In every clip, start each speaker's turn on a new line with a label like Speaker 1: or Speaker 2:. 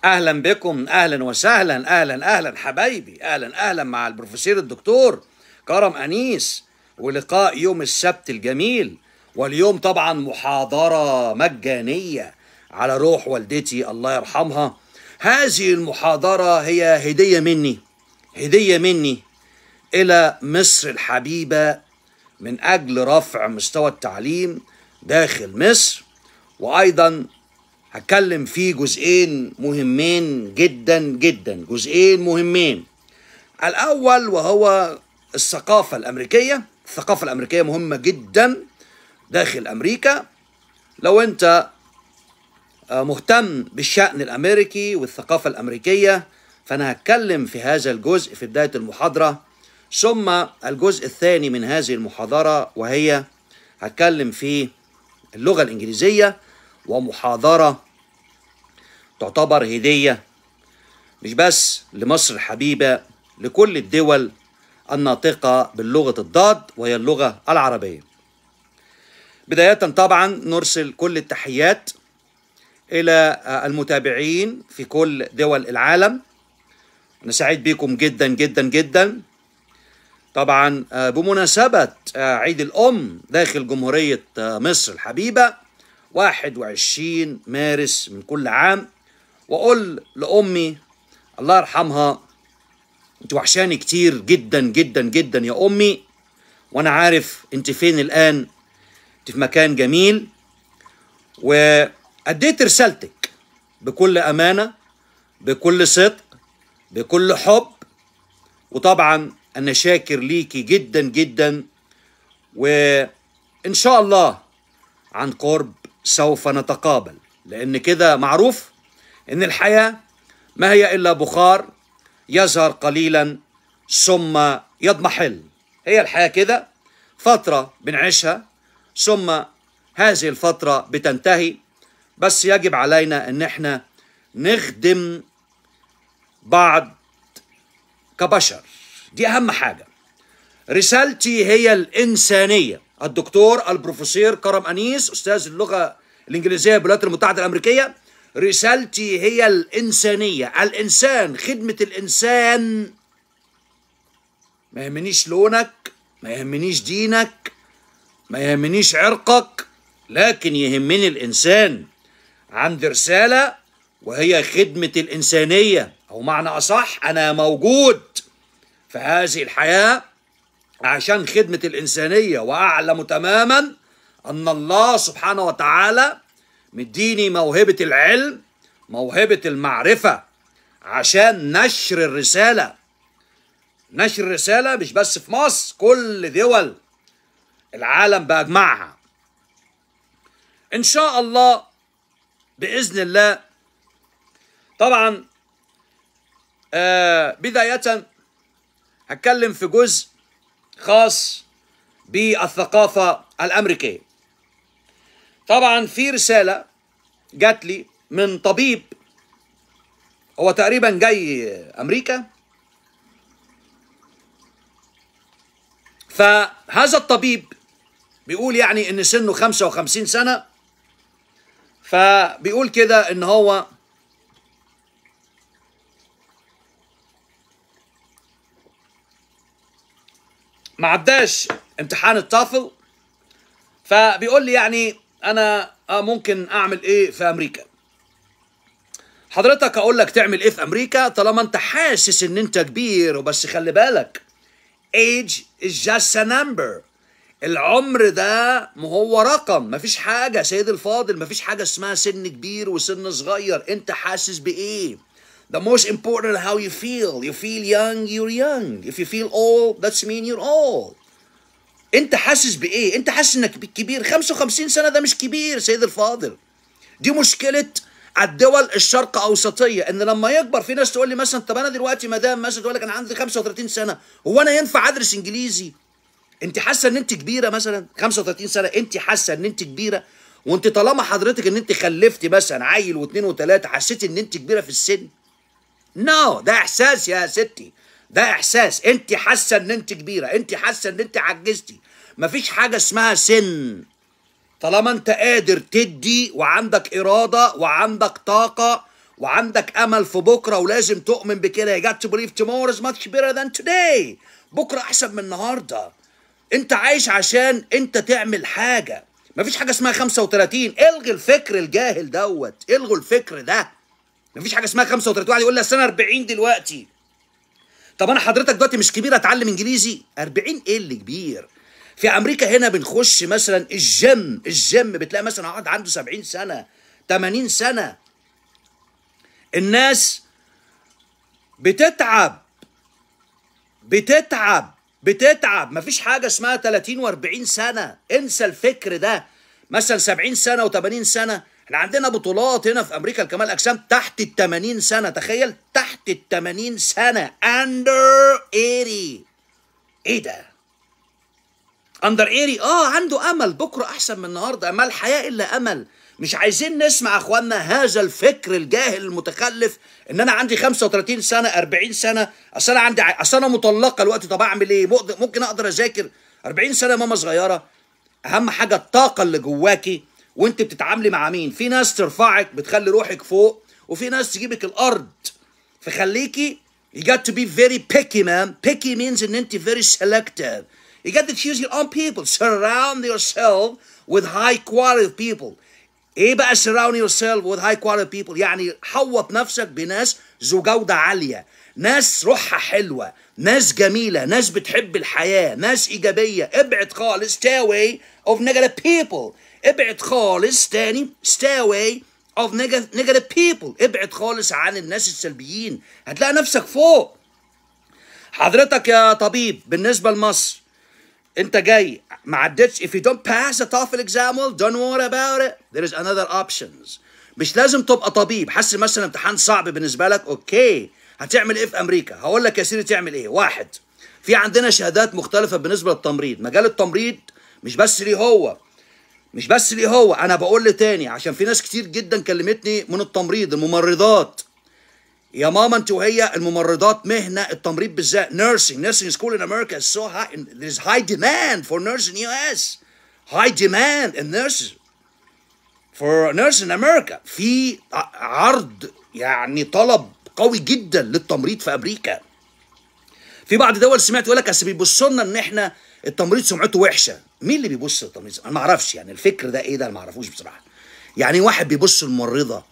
Speaker 1: اهلا بكم اهلا وسهلا اهلا اهلا حبايبي اهلا اهلا مع البروفيسور الدكتور كرم انيس ولقاء يوم السبت الجميل واليوم طبعا محاضره مجانيه على روح والدتي الله يرحمها هذه المحاضره هي هديه مني هديه مني الى مصر الحبيبه من اجل رفع مستوى التعليم داخل مصر وايضا هتكلم فيه جزئين مهمين جدا جدا جزئين مهمين الاول وهو الثقافه الامريكيه الثقافه الامريكيه مهمه جدا داخل امريكا لو انت مهتم بالشأن الامريكي والثقافه الامريكيه فانا هتكلم في هذا الجزء في بدايه المحاضره ثم الجزء الثاني من هذه المحاضره وهي هتكلم في اللغه الانجليزيه ومحاضرة تعتبر هدية مش بس لمصر الحبيبة لكل الدول الناطقة باللغة الضاد وهي اللغة العربية بداية طبعا نرسل كل التحيات إلى المتابعين في كل دول العالم أنا سعيد بكم جدا جدا جدا طبعا بمناسبة عيد الأم داخل جمهورية مصر الحبيبة 21 مارس من كل عام واقول لامي الله يرحمها انت وحشاني كتير جدا جدا جدا يا امي وانا عارف انت فين الان انت في مكان جميل واديت رسالتك بكل امانه بكل صدق بكل حب وطبعا انا شاكر ليكي جدا جدا وان شاء الله عن قرب سوف نتقابل لان كده معروف ان الحياه ما هي الا بخار يظهر قليلا ثم يضمحل هي الحياه كده فتره بنعيشها ثم هذه الفتره بتنتهي بس يجب علينا ان احنا نخدم بعض كبشر دي اهم حاجه رسالتي هي الانسانيه الدكتور البروفيسور كرم انيس استاذ اللغه الانجليزيه بالولايات المتحده الامريكيه رسالتي هي الانسانيه الانسان خدمه الانسان ما يهمنيش لونك ما يهمنيش دينك ما يهمنيش عرقك لكن يهمني الانسان عندي رساله وهي خدمه الانسانيه او معنى اصح انا موجود في هذه الحياه عشان خدمة الإنسانية وأعلم تماما أن الله سبحانه وتعالى مديني موهبة العلم موهبة المعرفة عشان نشر الرسالة نشر الرسالة مش بس في مصر كل دول العالم بأجمعها إن شاء الله بإذن الله طبعا آه بداية هتكلم في جزء خاص بالثقافة الأمريكية طبعا في رسالة جات لي من طبيب هو تقريبا جاي أمريكا فهذا الطبيب بيقول يعني إن سنه 55 سنة فبيقول كده إن هو ما عداش امتحان التافل فبيقول لي يعني انا ممكن اعمل ايه في امريكا حضرتك اقول لك تعمل ايه في امريكا طالما انت حاسس ان انت كبير وبس خلي بالك age is just a number العمر ده ما هو رقم مفيش حاجة سيد الفاضل مفيش حاجة اسمها سن كبير وسن صغير انت حاسس بايه The most important how you feel. You feel young, you're young. If you feel old, that's mean you're old. انت حاسس بايه؟ انت حاسس انك كبير 55 سنة ده مش كبير سيد الفاضل. دي مشكلة الدول الشرق اوسطية ان لما يكبر في ناس تقول لي مثلا طب انا دلوقتي مدام مثلا تقول لك انا عندي 35 سنة هو انا ينفع ادرس انجليزي؟ انت حاسة ان انت كبيرة مثلا 35 سنة انت حاسة ان انت كبيرة وانت طالما حضرتك ان انت خلفتي مثلا عيل واثنين وثلاثة حسيتي ان انت كبيرة في السن نو no, ده احساس يا ستي ده احساس انت حاسه ان انت كبيره انت حاسه ان انت عجزتي مفيش حاجه اسمها سن طالما انت قادر تدي وعندك اراده وعندك طاقه وعندك امل في بكره ولازم تؤمن بكده you got to believe tomorrow is much better than today بكره احسن من النهارده انت عايش عشان انت تعمل حاجه مفيش حاجه اسمها 35 الغي الفكر الجاهل دوت الغوا الفكر ده مفيش حاجه اسمها 35 واحد يقول لي اصل انا 40 دلوقتي طب انا حضرتك دلوقتي مش كبير اتعلم انجليزي 40 ايه اللي كبير في امريكا هنا بنخش مثلا الجيم الجيم بتلاقي مثلا واحد عنده 70 سنه 80 سنه الناس بتتعب بتتعب بتتعب مفيش حاجه اسمها 30 و40 سنه انسى الفكر ده مثلا 70 سنه و80 سنه احنا عندنا بطولات هنا في امريكا لكمال الاجسام تحت ال 80 سنه تخيل تحت ال 80 سنه اندر 80 ايه ده اندر 80 اه عنده امل بكره احسن من النهارده ما الحياه الا امل مش عايزين نسمع اخواننا هذا الفكر الجاهل المتخلف ان انا عندي 35 سنه 40 سنه اصل انا عندي اصل انا مطلقه الوقت طب اعمل ايه ممكن اقدر اذاكر 40 سنه ماما صغيره اهم حاجه الطاقه اللي جواكي وانت بتتعاملي مع مين في ناس ترفعك بتخلي روحك فوق وفي ناس تجيبك الارض فخليكي you got to be very picky man picky means ان انت very selective you got to choose your own people surround yourself with high quality people ايه بقى surround yourself with high quality people يعني حوط نفسك بناس ذو جودة عالية ناس روحها حلوة ناس جميلة ناس بتحب الحياة ناس إيجابية ابعد خالص stay away of negative people ابعد خالص تاني stay away of negative people ابعد خالص عن الناس السلبيين هتلاقي نفسك فوق حضرتك يا طبيب بالنسبة لمصر انت جاي ما عدتش if you don't pass the TOEFL exam well don't worry about it there is another options مش لازم تبقى طبيب حاسس مثلا امتحان صعب بالنسبه لك اوكي هتعمل ايه في امريكا هقول لك يا سيدي تعمل ايه واحد في عندنا شهادات مختلفه بالنسبه للتمريض مجال التمريض مش بس ليه هو مش بس ليه هو انا بقول لي تاني عشان في ناس كتير جدا كلمتني من التمريض الممرضات يا ماما انت وهي الممرضات مهنه التمريض بالذات nursing nursing school in America is so high there's high demand for nurses in US high demand in nurses for nurses in America في عرض يعني طلب قوي جدا للتمريض في امريكا في بعض دول سمعت يقول لك اصل بيبصوا لنا ان احنا التمريض سمعته وحشه مين اللي بيبص للتمريض انا ما اعرفش يعني الفكر ده ايه ده انا ما اعرفوش بصراحه يعني واحد بيبص للممرضه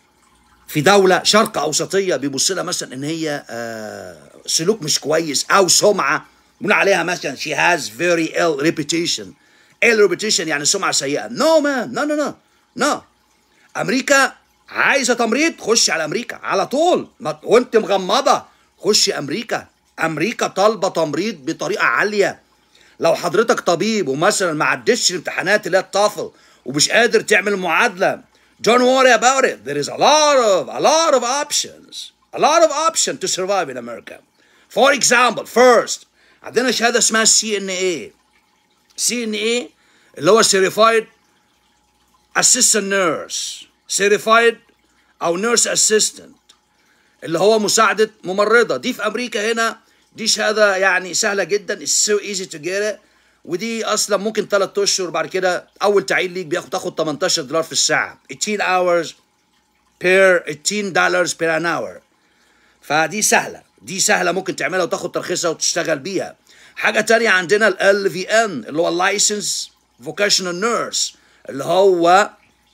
Speaker 1: في دولة شرق أوسطية بيبص لها مثلا إن هي آه سلوك مش كويس أو سمعة بنقول عليها مثلا she has very ill reputation ill reputation يعني سمعة سيئة no man no no no no أمريكا عايزة تمريض خش على أمريكا على طول وأنت مغمضة خش أمريكا أمريكا طالبة تمريض بطريقة عالية لو حضرتك طبيب ومثلا ما عدتش الامتحانات اللي هي التافل ومش قادر تعمل معادلة Don't worry about it. There is a lot of a lot of options. A lot of options to survive in America. For example, first عندنا شهادة اسمها سي ان اي سي ان اي اللي هو Certified Assistant Nurse Certified أو Nurse Assistant اللي هو مساعدة ممرضة دي في أمريكا هنا دي شهادة يعني سهلة جدا It's so easy to get it ودي اصلا ممكن ثلاث اشهر بعد كده اول تعيين ليك بياخد تاخد 18 دولار في الساعه 18 hours per 18 dollars per an hour فدي سهله دي سهله ممكن تعملها وتاخد ترخيصها وتشتغل بيها حاجه تانية عندنا ال في ان اللي هو اللايسنس فوكيشنال نيرس اللي هو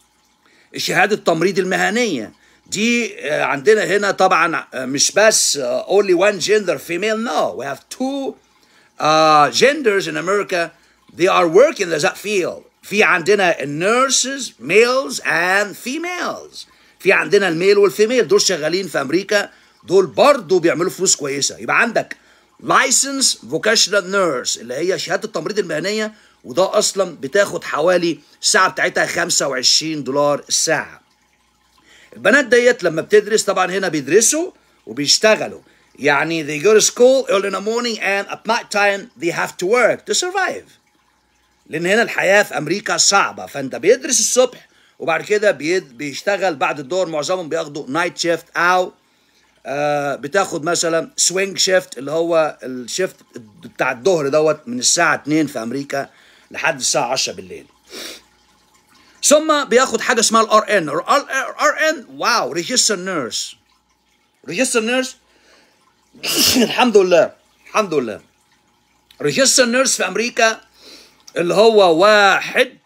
Speaker 1: شهاده التمريض المهنيه دي عندنا هنا طبعا مش بس only one gender female no we have two uh, genders in America, they are working in that field. في عندنا nurses, males and females. في عندنا الميل والفيميل دول شغالين في أمريكا دول برضه بيعملوا فلوس كويسة. يبقى عندك license vocational nurse اللي هي شهادة التمريض المهنية وده أصلا بتاخد حوالي الساعة بتاعتها 25 دولار الساعة. البنات ديت لما بتدرس طبعا هنا بيدرسوا وبيشتغلوا. يعني they go to school early in the morning and at night time they have to work to survive لان هنا الحياه في امريكا صعبه فانت بيدرس الصبح وبعد كده بيشتغل بعد الدور معظمهم بياخدوا نايت شيفت او آه بتاخد مثلا سوينج شيفت اللي هو الشيفت بتاع الظهر دوت من الساعه 2 في امريكا لحد الساعه 10 بالليل ثم بياخد حاجه اسمها الار ان ار ان واو ريجستر نيرس ريجستر نيرس الحمد لله الحمد لله ريجستر نيرس في امريكا اللي هو واحد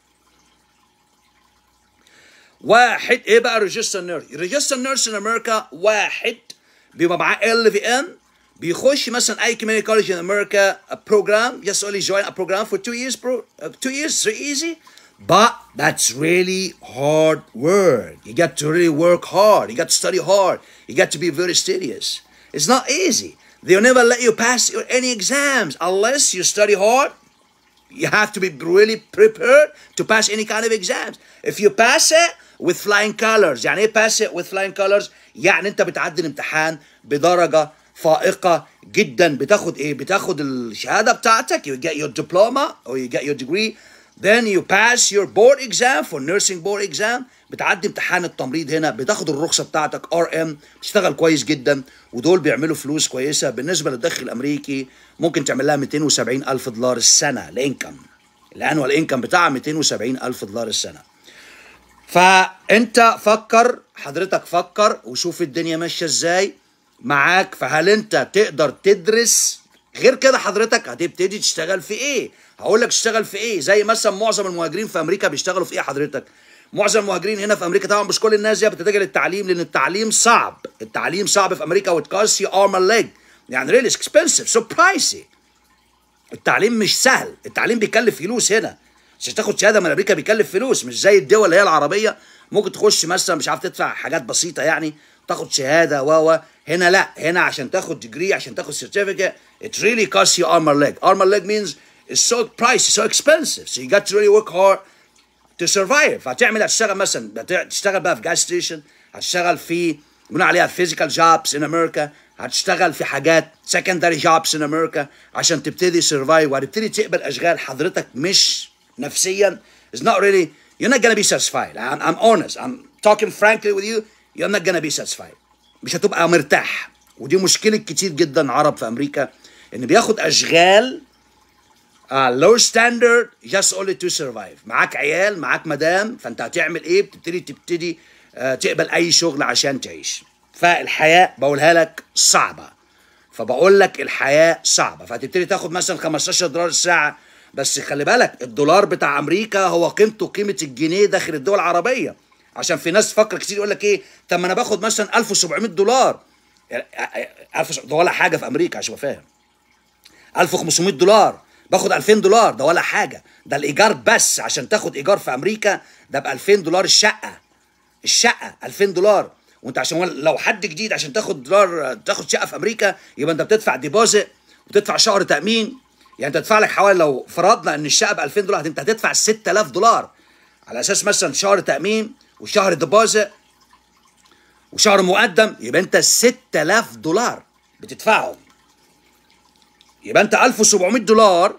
Speaker 1: واحد ايه بقى ريجستر نيرس ريجستر نيرس ان امريكا واحد بيبقى معاه ال في ان بيخش مثلا اي community college in America a program just only join a program for two years bro uh, two years so easy but that's really hard work you got to really work hard you got to study hard you got to be very serious it's not easy they'll never let you pass your- any exams unless you study hard you have to be really prepared to pass any kind of exams. If you pass it with flying colors, يعني ايه pass it with flying colors؟ يعني انت بتعدي الامتحان بدرجة فائقة جدا بتاخد ايه؟ بتاخد الشهادة بتاعتك you get your diploma or you get your degree then you pass your board exam for nursing board exam بتعدي امتحان التمريض هنا بتاخد الرخصة بتاعتك ار ام تشتغل كويس جدا ودول بيعملوا فلوس كويسة بالنسبة للدخل الامريكي ممكن تعمل لها 270 الف دولار السنة الانكم الانوال انكم بتاعها 270 الف دولار السنة فانت فكر حضرتك فكر وشوف الدنيا ماشيه ازاي معاك فهل انت تقدر تدرس غير كده حضرتك هتبتدي تشتغل في ايه هقول لك تشتغل في ايه زي مثلا معظم المهاجرين في امريكا بيشتغلوا في ايه حضرتك معظم المهاجرين هنا في امريكا طبعا مش كل الناس دي بتتجه للتعليم لان التعليم صعب التعليم صعب في امريكا وتكاست يو ارم ليج يعني ريلي اكسبنسيف سو برايسي التعليم مش سهل التعليم بيكلف فلوس هنا عشان تاخد شهاده من امريكا بيكلف فلوس مش زي الدول اللي هي العربيه ممكن تخش مثلا مش عارف تدفع حاجات بسيطه يعني تاخد شهاده و و هنا لا هنا عشان تاخد ديجري عشان تاخد سيرتيفيكت it really costs you arm and leg arm and leg means it's so pricey so expensive so you got to really work hard to survive هتعمل هتشتغل مثلا هتشتغل بقى في جاز ستيشن هتشتغل في بنقول عليها physical jobs in America هتشتغل في حاجات secondary jobs in America عشان تبتدي survive وهتبتدي تقبل اشغال حضرتك مش نفسيا is not really you're not gonna be satisfied I'm, I'm honest I'm talking frankly with you you're not gonna be satisfied مش هتبقى مرتاح ودي مشكلة كتير جدا عرب في أمريكا إن بياخد أشغال uh, low standard just only to survive معاك عيال معاك مدام فانت هتعمل ايه بتبتدي تبتدي uh, تقبل اي شغل عشان تعيش فالحياة بقولها لك صعبة فبقول لك الحياة صعبة فهتبتدي تاخد مثلا 15 دولار الساعة بس خلي بالك الدولار بتاع امريكا هو قيمته قيمة الجنيه داخل الدول العربية عشان في ناس تفكر كتير يقول لك ايه طب ما انا باخد مثلا 1700 دولار 1000 ده ولا حاجة في امريكا عشان أبقى فاهم 1500 دولار باخد 2000 دولار ده ولا حاجه ده الايجار بس عشان تاخد ايجار في امريكا ده ب 2000 دولار الشقه الشقه 2000 دولار وانت عشان لو حد جديد عشان تاخد دولار تاخد شقه في امريكا يبقى انت بتدفع ديبوزيت وتدفع شهر تامين يعني انت تدفع لك حوالي لو فرضنا ان الشقه ب 2000 دولار انت هتدفع 6000 دولار على اساس مثلا شهر تامين وشهر ديبوزيت وشهر مقدم يبقى انت 6000 دولار بتدفعهم يبقى انت 1700 دولار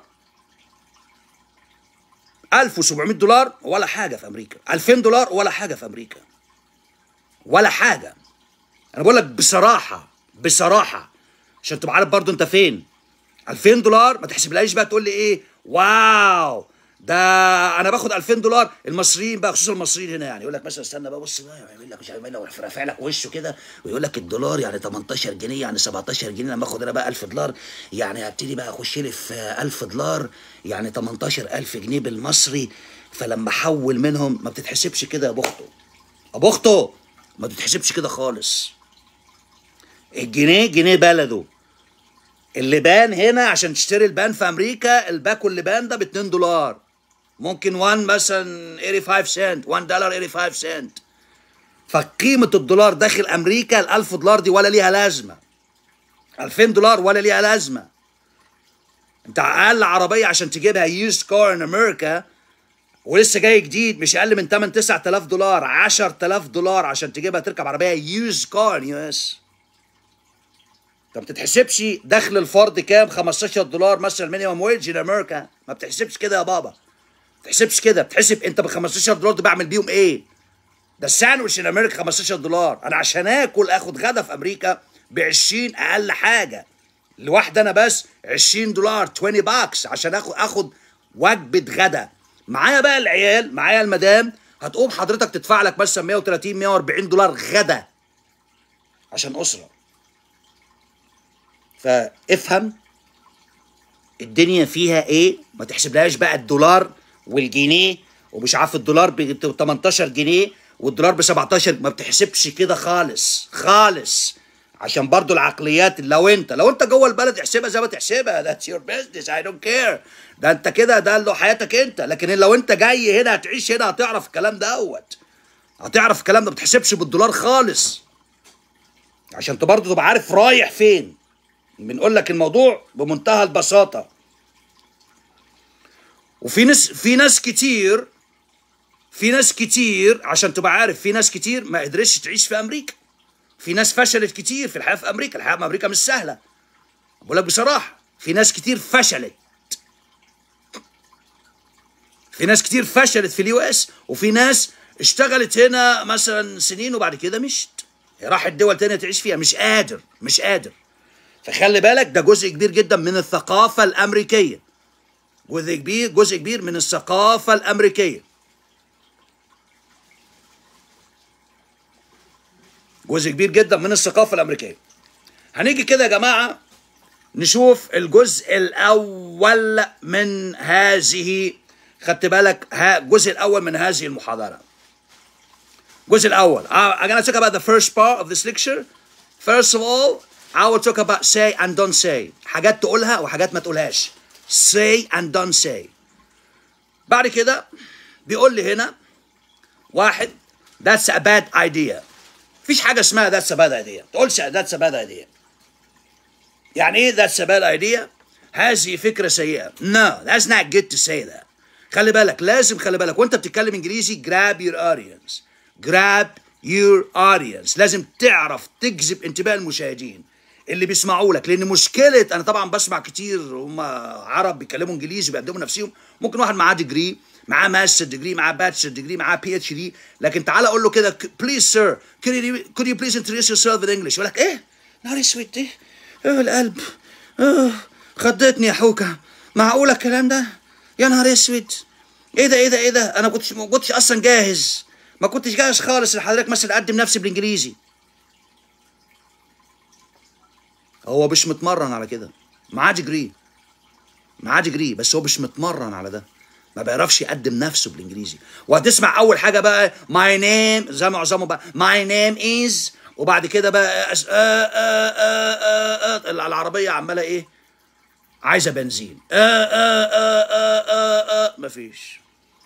Speaker 1: 1700 دولار ولا حاجه في امريكا 2000 دولار ولا حاجه في امريكا ولا حاجه انا بقول لك بصراحه بصراحه عشان تبقى عارف برضو انت فين 2000 دولار ما تحسبلهاش بقى تقول لي ايه واو ده انا باخد 2000 دولار المصريين بقى خصوصا المصريين هنا يعني يقول لك مثلا استنى بقى بص بقى يعمل لك مش عارف لو رافع لك وشه كده ويقول لك الدولار يعني 18 جنيه يعني 17 جنيه لما اخد انا بقى 1000 دولار يعني هبتدي بقى اخش لي في 1000 دولار يعني 18000 جنيه بالمصري فلما احول منهم ما بتتحسبش كده يا بخته ابو اخته ما بتتحسبش كده خالص الجنيه جنيه بلده اللبان هنا عشان تشتري البان في امريكا الباكو اللبان ده ب 2 دولار ممكن 1 مثلا 85 سنت 1 دولار 85 سنت فقيمة الدولار داخل أمريكا ال 1000 دولار دي ولا ليها لازمة 2000 دولار ولا ليها لازمة أنت أقل عربية عشان تجيبها يوزد كار إن أمريكا ولسه جاي جديد مش أقل من 8 9000 دولار 10000 دولار عشان تجيبها تركب عربية يوزد كار يو اس طب ما بتتحسبش دخل الفرد كام 15 دولار مثلا مينيمم ويج ان امريكا ما بتحسبش كده يا بابا ما بتحسبش كده بتحسب انت ب 15 دولار دول بعمل بيهم ايه ده الساندوتش ان امريكا 15 دولار انا عشان اكل اخد غدا في امريكا ب 20 اقل حاجه لوحده انا بس 20 دولار 20 باكس عشان اخد اخد وجبه غدا معايا بقى العيال معايا المدام هتقوم حضرتك تدفع لك مثلا 130 140 دولار غدا عشان اسره فافهم الدنيا فيها ايه ما تحسبلهاش بقى الدولار والجنيه ومش عارف الدولار ب 18 جنيه والدولار ب 17 ما بتحسبش كده خالص خالص عشان برضو العقليات لو انت لو انت جوه البلد احسبها زي ما تحسبها that's your business I don't care ده انت كده ده له حياتك انت لكن لو انت جاي هنا هتعيش هنا هتعرف الكلام دوت هتعرف الكلام ده ما بتحسبش بالدولار خالص عشان انت برضه تبقى عارف رايح فين بنقول لك الموضوع بمنتهى البساطه وفي ناس في ناس كتير في ناس كتير عشان تبقى عارف في ناس كتير ما قدرتش تعيش في امريكا في ناس فشلت كتير في الحياه في امريكا الحياه في امريكا مش سهله بقول لك بصراحه في ناس كتير فشلت في ناس كتير فشلت في اليو اس وفي ناس اشتغلت هنا مثلا سنين وبعد كده مشت راحت دول تانية تعيش فيها مش قادر مش قادر فخلي بالك ده جزء كبير جدا من الثقافة الأمريكية جزء كبير جزء كبير من الثقافة الأمريكية جزء كبير جدا من الثقافة الأمريكية هنيجي كده يا جماعة نشوف الجزء الأول من هذه خدت بالك ها الجزء الأول من هذه المحاضرة الجزء الأول I'm gonna talk about the first part of this lecture First of all I will talk about say and don't say حاجات تقولها وحاجات ما تقولهاش say and don't say بعد كده بيقول لي هنا واحد that's a bad idea مفيش حاجة اسمها that's a bad idea ما تقولش that's a bad idea يعني ايه that's a bad idea هذه فكرة سيئة no that's not good to say that خلي بالك لازم خلي بالك وانت بتتكلم انجليزي grab your audience grab your audience لازم تعرف تجذب انتباه المشاهدين اللي بيسمعوا لك لان مشكله انا طبعا بسمع كتير هم عرب بيتكلموا انجليزي بيقدموا نفسهم ممكن واحد معاه ديجري معاه ماستر ديجري معاه باتشر ديجري معاه بي اتش دي لكن تعالى اقول له كده بليز سير could you could you please introduce yourself in English يقول لك ايه نهار اسود ايه ايه القلب اه خضتني يا حوكه معقوله الكلام ده يا نهار اسود ايه ده ايه ده ايه ده انا كنتش ما كنتش اصلا جاهز ما كنتش جاهز خالص لحضرتك مثلا اقدم نفسي بالانجليزي هو مش متمرن على كده معاه ديجري معاه ديجري بس هو مش متمرن على ده ما بيعرفش يقدم نفسه بالانجليزي وهتسمع اول حاجه بقى ماي نيم زي معظمه بقى ماي نيم از وبعد كده بقى أس... آه آه آه آه آه العربيه عماله ايه عايزه بنزين آه آه آه آه آه آه مفيش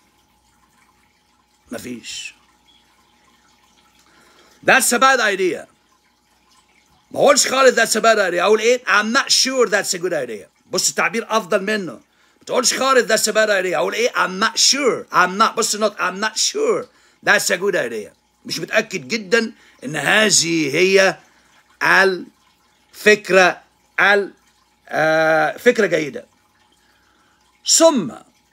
Speaker 1: مفيش That's a bad idea. ما اقولش خالص that's a bad idea اقول ايه I'm not sure that's a good idea بص التعبير افضل منه ما تقولش خالص that's a bad idea اقول ايه I'm not sure I'm not بص not I'm not sure that's a good idea مش متاكد جدا ان هذه هي الفكره ال آه فكره جيده ثم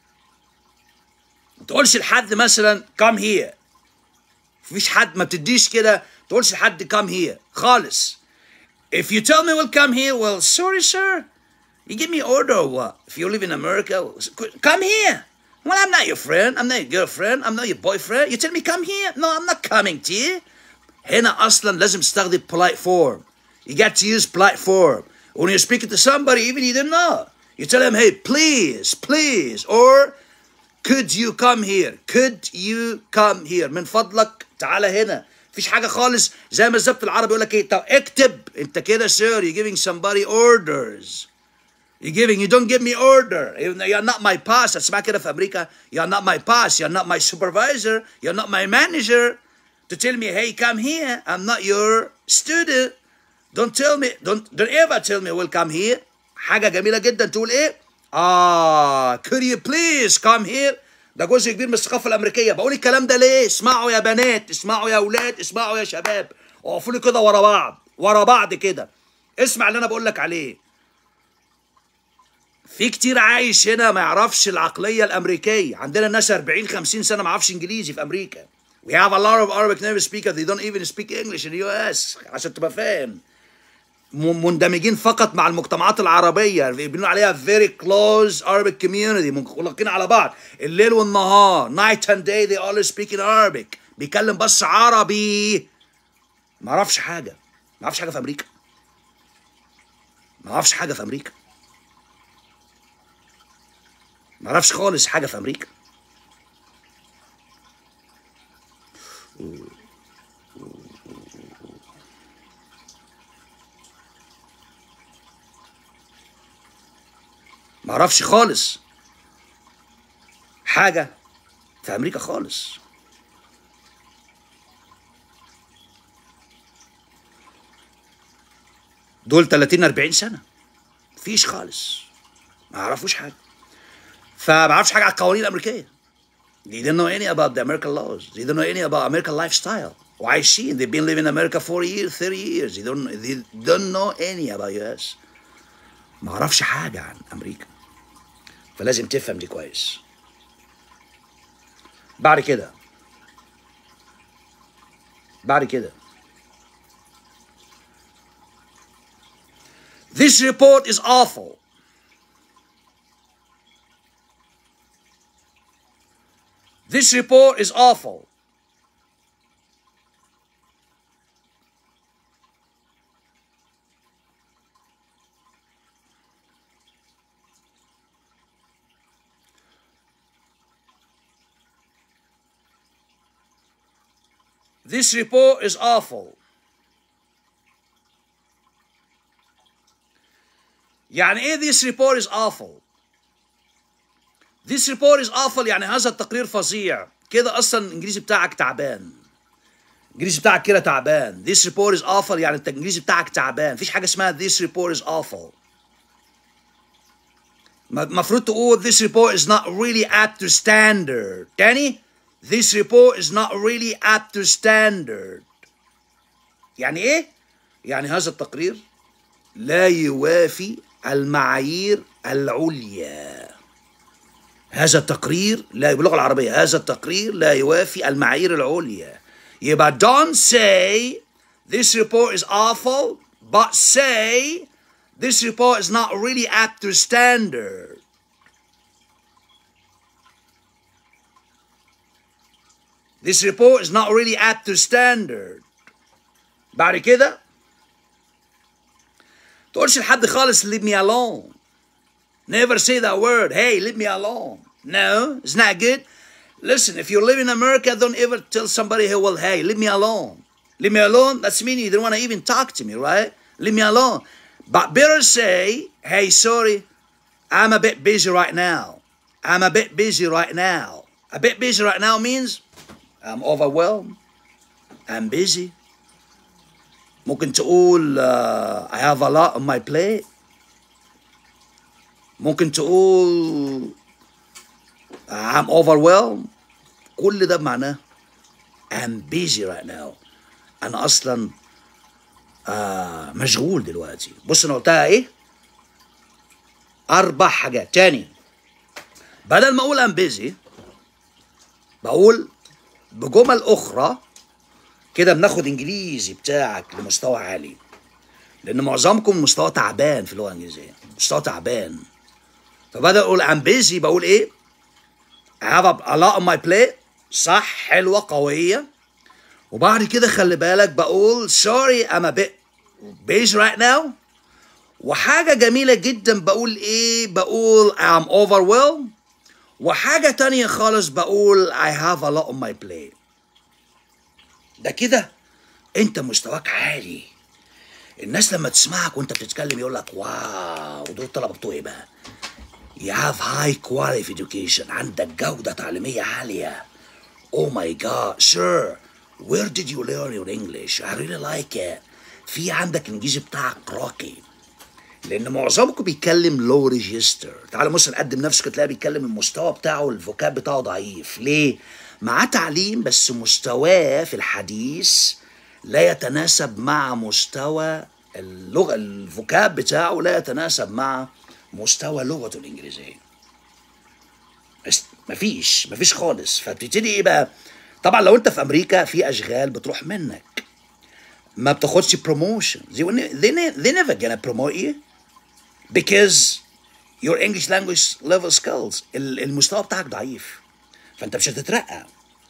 Speaker 1: ما تقولش لحد مثلا come here مفيش حد ما بتديش كده ما تقولش لحد come here خالص If you tell me we'll come here, well, sorry, sir. You give me order or what? If you live in America, come here. Well, I'm not your friend. I'm not your girlfriend. I'm not your boyfriend. You tell me come here? No, I'm not coming to you. هنا أصلا لازم تستخدم polite form. You got to use polite form. When you're speaking to somebody, even you don't know, you tell them, hey, please, please, or could you come here? Could you come here? من فضلك تعالى هنا. مفيش حاجه خالص زي ما بالظبط العربي يقول لك ايه طب اكتب انت كده سير you're giving somebody orders you're giving you don't give me order you're not my boss هتسمعها كده في امريكا you're not my boss you're not my supervisor you're not my manager to tell me hey come here I'm not your student don't tell me don't don't ever tell me we'll come here حاجه جميله جدا تقول ايه اه could you please come here ده جزء كبير من الثقافه الامريكيه بقول الكلام ده ليه اسمعوا يا بنات اسمعوا يا اولاد اسمعوا يا شباب اقفوا لي كده ورا بعض ورا بعض كده اسمع اللي انا بقول لك عليه في كتير عايش هنا ما يعرفش العقليه الامريكيه عندنا ناس 40 50 سنه ما يعرفش انجليزي في امريكا we have a lot of Arabic native speakers they don't even speak English in the US عشان تبقى فاهم م- مندمجين فقط مع المجتمعات العربيه بيقولوا عليها very close Arabic community مخلقين على بعض الليل والنهار night and day they all speak in Arabic بيتكلم بس عربي ما اعرفش حاجه ما اعرفش حاجه في امريكا ما اعرفش حاجه في امريكا ما اعرفش خالص حاجه في امريكا ما اعرفش خالص حاجه في امريكا خالص دول 30 40 سنه مفيش خالص ما يعرفوش حاجه فما يعرفش حاجه على القوانين الامريكيه They don't know any about the American laws. They don't know any about American lifestyle. وعايشين they've been living in America 40 years, 30 years. They don't they don't know any about US. ما اعرفش حاجه عن امريكا. فلازم تفهم دي كويس. بعد كده بعد كده This report is awful. This report is awful. This report is awful. يعني ايه this report is awful this report is awful يعني هذا التقرير فظيع كده اصلا الانجليزي بتاعك تعبان الانجليزي بتاعك كده تعبان this report is awful يعني انت الانجليزي بتاعك تعبان مفيش حاجه اسمها this report is awful المفروض تقول this report is not really up to standard تاني this report is not really up to standard يعني ايه يعني هذا التقرير لا يوافي المعايير العليا هذا التقرير لا باللغة العربية هذا التقرير لا يوافي المعايير العليا يبقى don't say this report is awful but say this report is not really up to standard this report is not really up to standard بعد كده تقولش لحد خالص leave me alone never say that word hey leave me alone no it's not good listen if you live in America don't ever tell somebody hey well hey leave me alone leave me alone that's meaning you don't want to even talk to me right leave me alone but better say hey sorry I'm a bit busy right now I'm a bit busy right now a bit busy right now means I'm overwhelmed I'm busy ممكن تقول uh, I have a lot on my plate ممكن تقول I'm overwhelmed كل ده بمعناه I'm busy right now أنا أصلا آه مشغول دلوقتي بص أنا قلتها إيه أربع حاجات تاني بدل ما أقول I'm busy بقول بجمل أخرى كده بناخد انجليزي بتاعك لمستوى عالي لان معظمكم مستوى تعبان في اللغه الانجليزيه مستوى تعبان فبدل اقول ام بيزي بقول ايه I have a lot on my plate صح حلوه قويه وبعد كده خلي بالك بقول sorry I'm a bit busy right now وحاجه جميله جدا بقول ايه بقول I'm overwhelmed وحاجه تانية خالص بقول I have a lot on my plate ده كده انت مستواك عالي الناس لما تسمعك وانت بتتكلم يقول لك واو دول الطلبه بتوع ايه بقى You have high quality education عندك جودة تعليمية عالية Oh my god sir where did you learn your English I really like it في عندك الانجليزي بتاعك راقي لان معظمكم بيتكلم لو ريجستر تعال مثلا قدم نفسك تلاقي بيتكلم المستوى بتاعه الفوكاب بتاعه ضعيف ليه معاه تعليم بس مستواه في الحديث لا يتناسب مع مستوى اللغه الفوكاب بتاعه لا يتناسب مع مستوى لغته الانجليزيه بس مفيش مفيش خالص فبتبتدي ايه بقى طبعا لو انت في امريكا في اشغال بتروح منك ما بتاخدش promotion they, will ne- they, ne- they never gonna promote you because your English language level skills ال- المستوى بتاعك ضعيف فانت مش هتترقى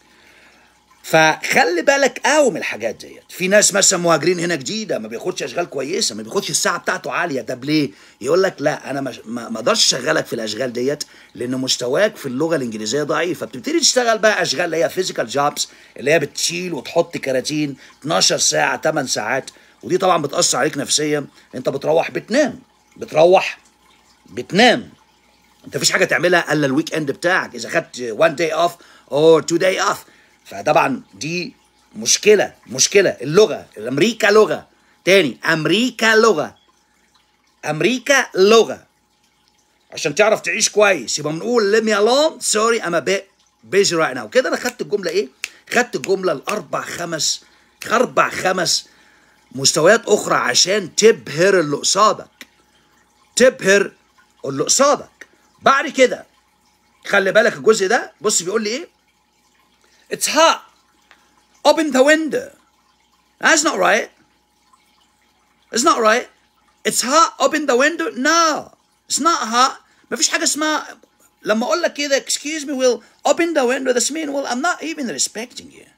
Speaker 1: فخلي بالك قوي من الحاجات ديت في ناس مثلا مهاجرين هنا جديده ما بياخدش اشغال كويسه ما بياخدش الساعه بتاعته عاليه طب ليه يقول لك لا انا مش- ما ما اقدرش اشغلك في الاشغال ديت لان مستواك في اللغه الانجليزيه ضعيف فبتبتدي تشتغل بقى اشغال اللي هي فيزيكال جوبز اللي هي بتشيل وتحط كراتين 12 ساعه 8 ساعات ودي طبعا بتاثر عليك نفسيا انت بتروح بتنام بتروح بتنام انت مفيش حاجه تعملها الا الويك اند بتاعك اذا خدت 1 داي اوف اور 2 داي اوف فطبعا دي مشكله مشكله اللغه الامريكا لغه تاني امريكا لغه امريكا لغه عشان تعرف تعيش كويس يبقى بنقول let me alone sorry I'm a bit busy right now كده انا خدت الجمله ايه خدت الجمله الاربع خمس اربع خمس مستويات اخرى عشان تبهر اللي قصادك تبهر اللي قصادك بعد كده خلي بالك الجزء ده بص بيقول لي ايه It's hot open the window That's not right It's not right It's hot open the window No It's not hot مفيش حاجة اسمها لما اقول لك كده excuse me will open the window this mean well I'm not even respecting you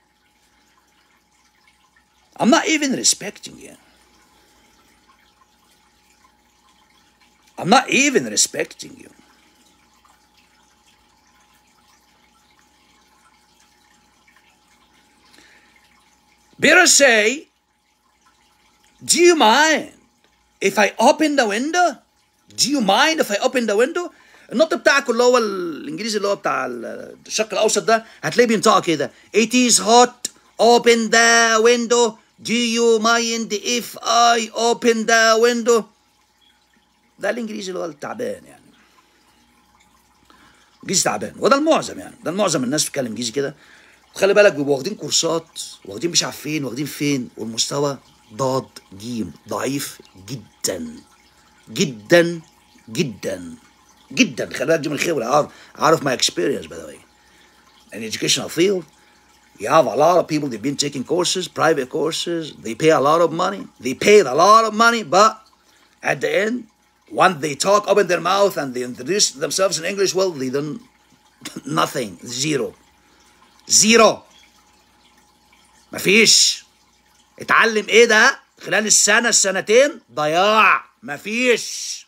Speaker 1: I'm not even respecting you I'm not even respecting you Better say, Do you mind if I open the window? Do you mind if I open the window? النطق بتاعك اللي هو الانجليزي اللي هو بتاع الشرق الاوسط ده هتلاقيه بينطقها كده It is hot open the window Do you mind if I open the window ده الانجليزي اللي هو التعبان يعني انجليزي تعبان وده المعظم يعني ده المعظم الناس بتتكلم انجليزي كده وخلي بالك بيبقوا واخدين كورسات واخدين مش عارف فين واخدين فين والمستوى ضاد جيم ضعيف جدا جدا جدا جدا خلي بالك دي من الخبره عارف عارف my experience by the way in educational field you have a lot of people they've been taking courses private courses they pay a lot of money they paid a lot of money but at the end when they talk open their mouth and they introduce themselves in English well they don't nothing zero زيرو مفيش اتعلم ايه ده خلال السنة السنتين ضياع مفيش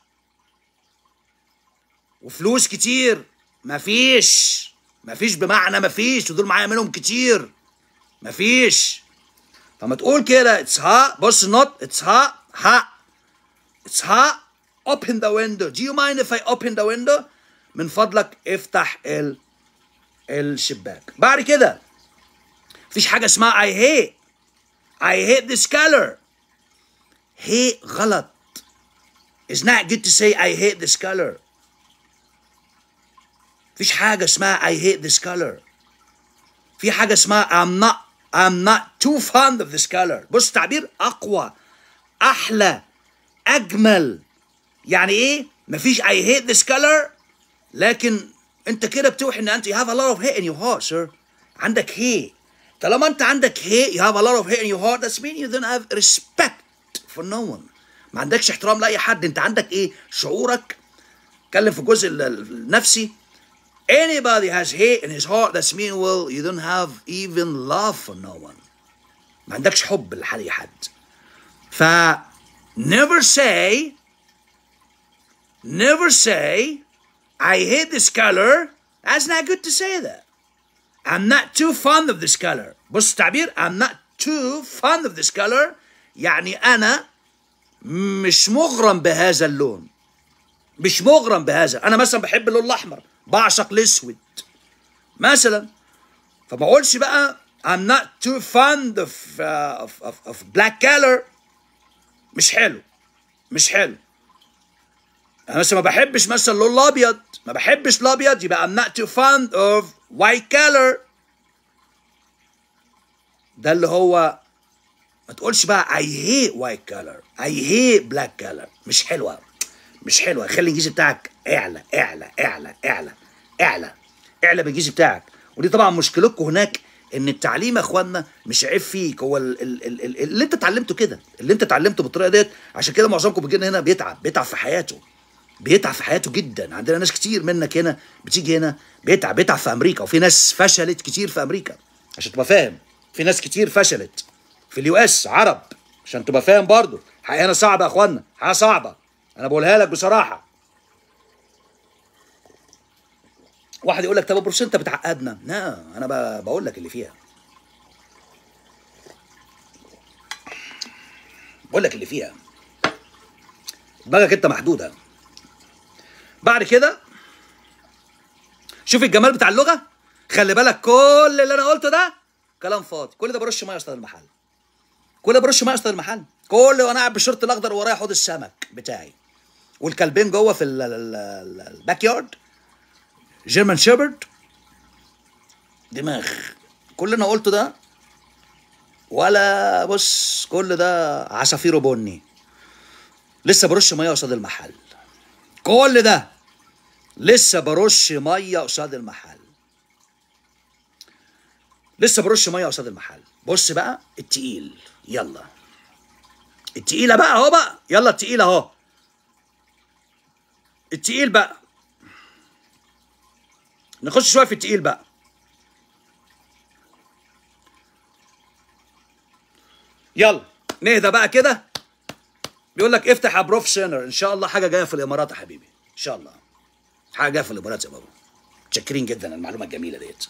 Speaker 1: وفلوس كتير مفيش مفيش بمعنى مفيش ودول معايا منهم كتير مفيش فما تقول كده اتس ها بص النط اتس ها ها اتس ها open the window do you mind if I open the window من فضلك افتح ال الشباك بعد كده مفيش حاجة اسمها I hate I hate this color hate غلط It's not good to say I hate this color مفيش حاجة اسمها I hate this color في حاجة اسمها I'm not I'm not too fond of this color بص تعبير أقوى أحلى أجمل يعني إيه مفيش I hate this color لكن انت كده بتوحي ان انت you have a lot of hate in your heart sir عندك hate طالما انت عندك hate you have a lot of hate in your heart that's mean you don't have respect for no one ما عندكش احترام لاي حد انت عندك ايه شعورك اتكلم في الجزء ال- النفسي anybody has hate in his heart that's mean well you don't have even love for no one ما عندكش حب لأي حد ف never say never say I hate this color. That's not good to say that. I'm not too fond of this color. بص التعبير I'm not too fond of this color يعني أنا مش مغرم بهذا اللون مش مغرم بهذا أنا مثلا بحب اللون الأحمر بعشق الأسود مثلا فما أقولش بقى I'm not too fond of, uh, of, of, of black color مش حلو مش حلو انا مثلا ما بحبش مثلا اللون الابيض ما بحبش الابيض يبقى I'm not too fond of white color ده اللي هو ما تقولش بقى I hate white color I hate black color مش حلوة مش حلوة خلي الانجليزي بتاعك اعلى اعلى اعلى اعلى اعلى اعلى بالانجليزي بتاعك ودي طبعا مشكلتكم هناك ان التعليم يا اخوانا مش عيب فيك هو ال ال ال ال اللي انت اتعلمته كده اللي انت اتعلمته بالطريقه ديت عشان كده معظمكم بيجي هنا بيتعب بيتعب في حياته بيتعب في حياته جدا عندنا ناس كتير منك هنا بتيجي هنا بيتعب بيتعب في امريكا وفي ناس فشلت كتير في امريكا عشان تبقى فاهم في ناس كتير فشلت في اليو اس عرب عشان تبقى فاهم برضه حقيقة هنا صعبه يا اخوانا حاجه صعبه انا بقولها لك بصراحه واحد يقول لك طب يا بروفيسور انت بتعقدنا لا انا ب- بقول لك اللي فيها بقول لك اللي فيها دماغك انت محدوده بعد كده شوف الجمال بتاع اللغه خلي بالك كل اللي انا قلته ده كلام فاضي كل ده برش ميه استاذ المحل كل ده برش ميه استاذ المحل كل وانا قاعد بالشورت الاخضر ورايا حوض السمك بتاعي والكلبين جوه في ال- ال- ال- الباك يارد جيرمان شيبرد دماغ كل اللي انا قلته ده ولا بص كل ده عصافيره بني لسه برش ميه قصاد المحل كل ده لسه برش ميه قصاد المحل لسه برش ميه قصاد المحل بص بقى التقيل يلا التقيله بقى اهو بقى يلا التقيل اهو التقيل بقى نخش شويه في التقيل بقى يلا نهدى بقى كده بيقول لك افتح يا بروف سينر ان شاء الله حاجه جايه في الامارات يا حبيبي ان شاء الله حاجه جايه في الامارات يا بابا متشكرين جدا المعلومه الجميله ديت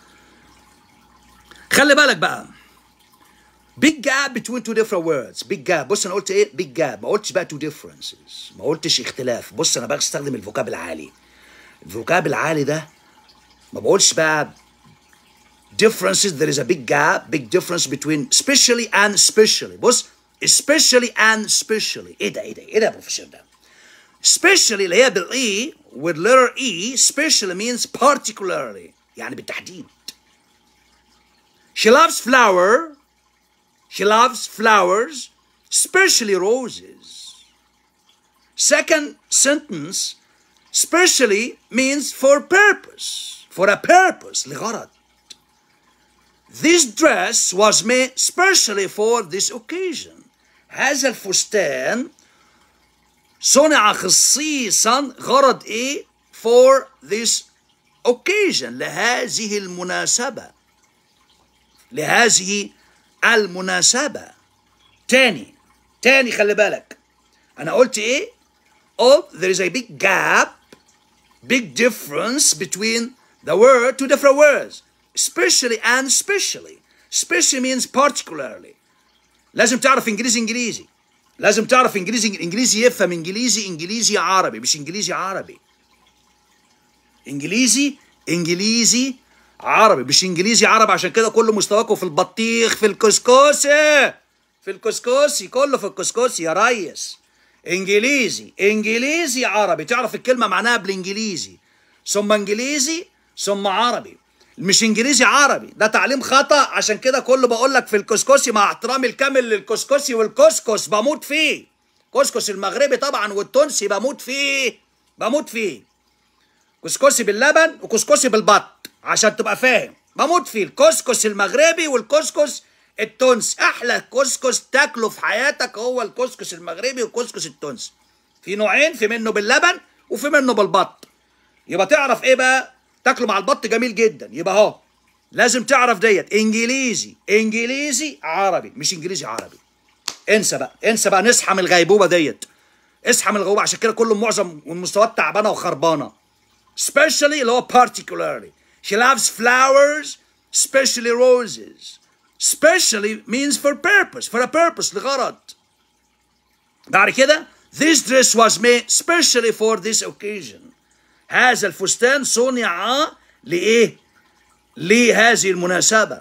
Speaker 1: خلي بالك بقى big gap between two different words big gap بص انا قلت ايه big gap ما قلتش بقى two differences ما قلتش اختلاف بص انا بستخدم الفوكاب العالي الفوكاب العالي ده ما بقولش بقى differences there is a big gap big difference between specially and specially بص especially and specially ايه ده ايه ده ايه ده يا بروفيسور ده specially اللي هي بالاي with letter e specially means particularly يعني بالتحديد she loves flower she loves flowers especially roses second sentence specially means for purpose for a purpose لغرض This dress was made specially for this occasion. هذا الفستان صنع خصيصا غرض ايه for this occasion لهذه المناسبة لهذه المناسبة تاني تاني خلي بالك انا قلت ايه oh there is a big gap big difference between the word two different words especially and specially specially means particularly لازم تعرف انجليزي انجليزي لازم تعرف انجليزي انجليزي يفهم انجليزي انجليزي عربي مش انجليزي عربي انجليزي انجليزي عربي مش انجليزي عربي عشان كده كل مستواكم في البطيخ في الكسكسي في الكسكسي كله في الكسكسي يا ريس انجليزي انجليزي عربي تعرف الكلمه معناها بالانجليزي ثم انجليزي ثم عربي مش انجليزي عربي ده تعليم خطا عشان كده كله بقول لك في الكسكسي مع احترامي الكامل للكسكسي والكسكس بموت فيه كسكس المغربي طبعا والتونسي بموت فيه بموت فيه كسكسي باللبن وكسكسي بالبط عشان تبقى فاهم بموت فيه الكسكس المغربي والكسكس التونسي احلى كسكس تاكله في حياتك هو الكسكس المغربي والكسكس التونسي في نوعين في منه باللبن وفي منه بالبط يبقى تعرف ايه بقى تاكله مع البط جميل جدا يبقى اهو لازم تعرف ديت انجليزي انجليزي عربي مش انجليزي عربي انسى بقى انسى بقى نصحى من الغيبوبه ديت اصحى من الغيبوبه عشان كده كله معظم المستويات تعبانه وخربانه especially اللي هو particularly she loves flowers especially roses especially means for purpose for a purpose لغرض بعد كده this dress was made specially for this occasion هذا الفستان صنع لإيه؟ لهذه المناسبة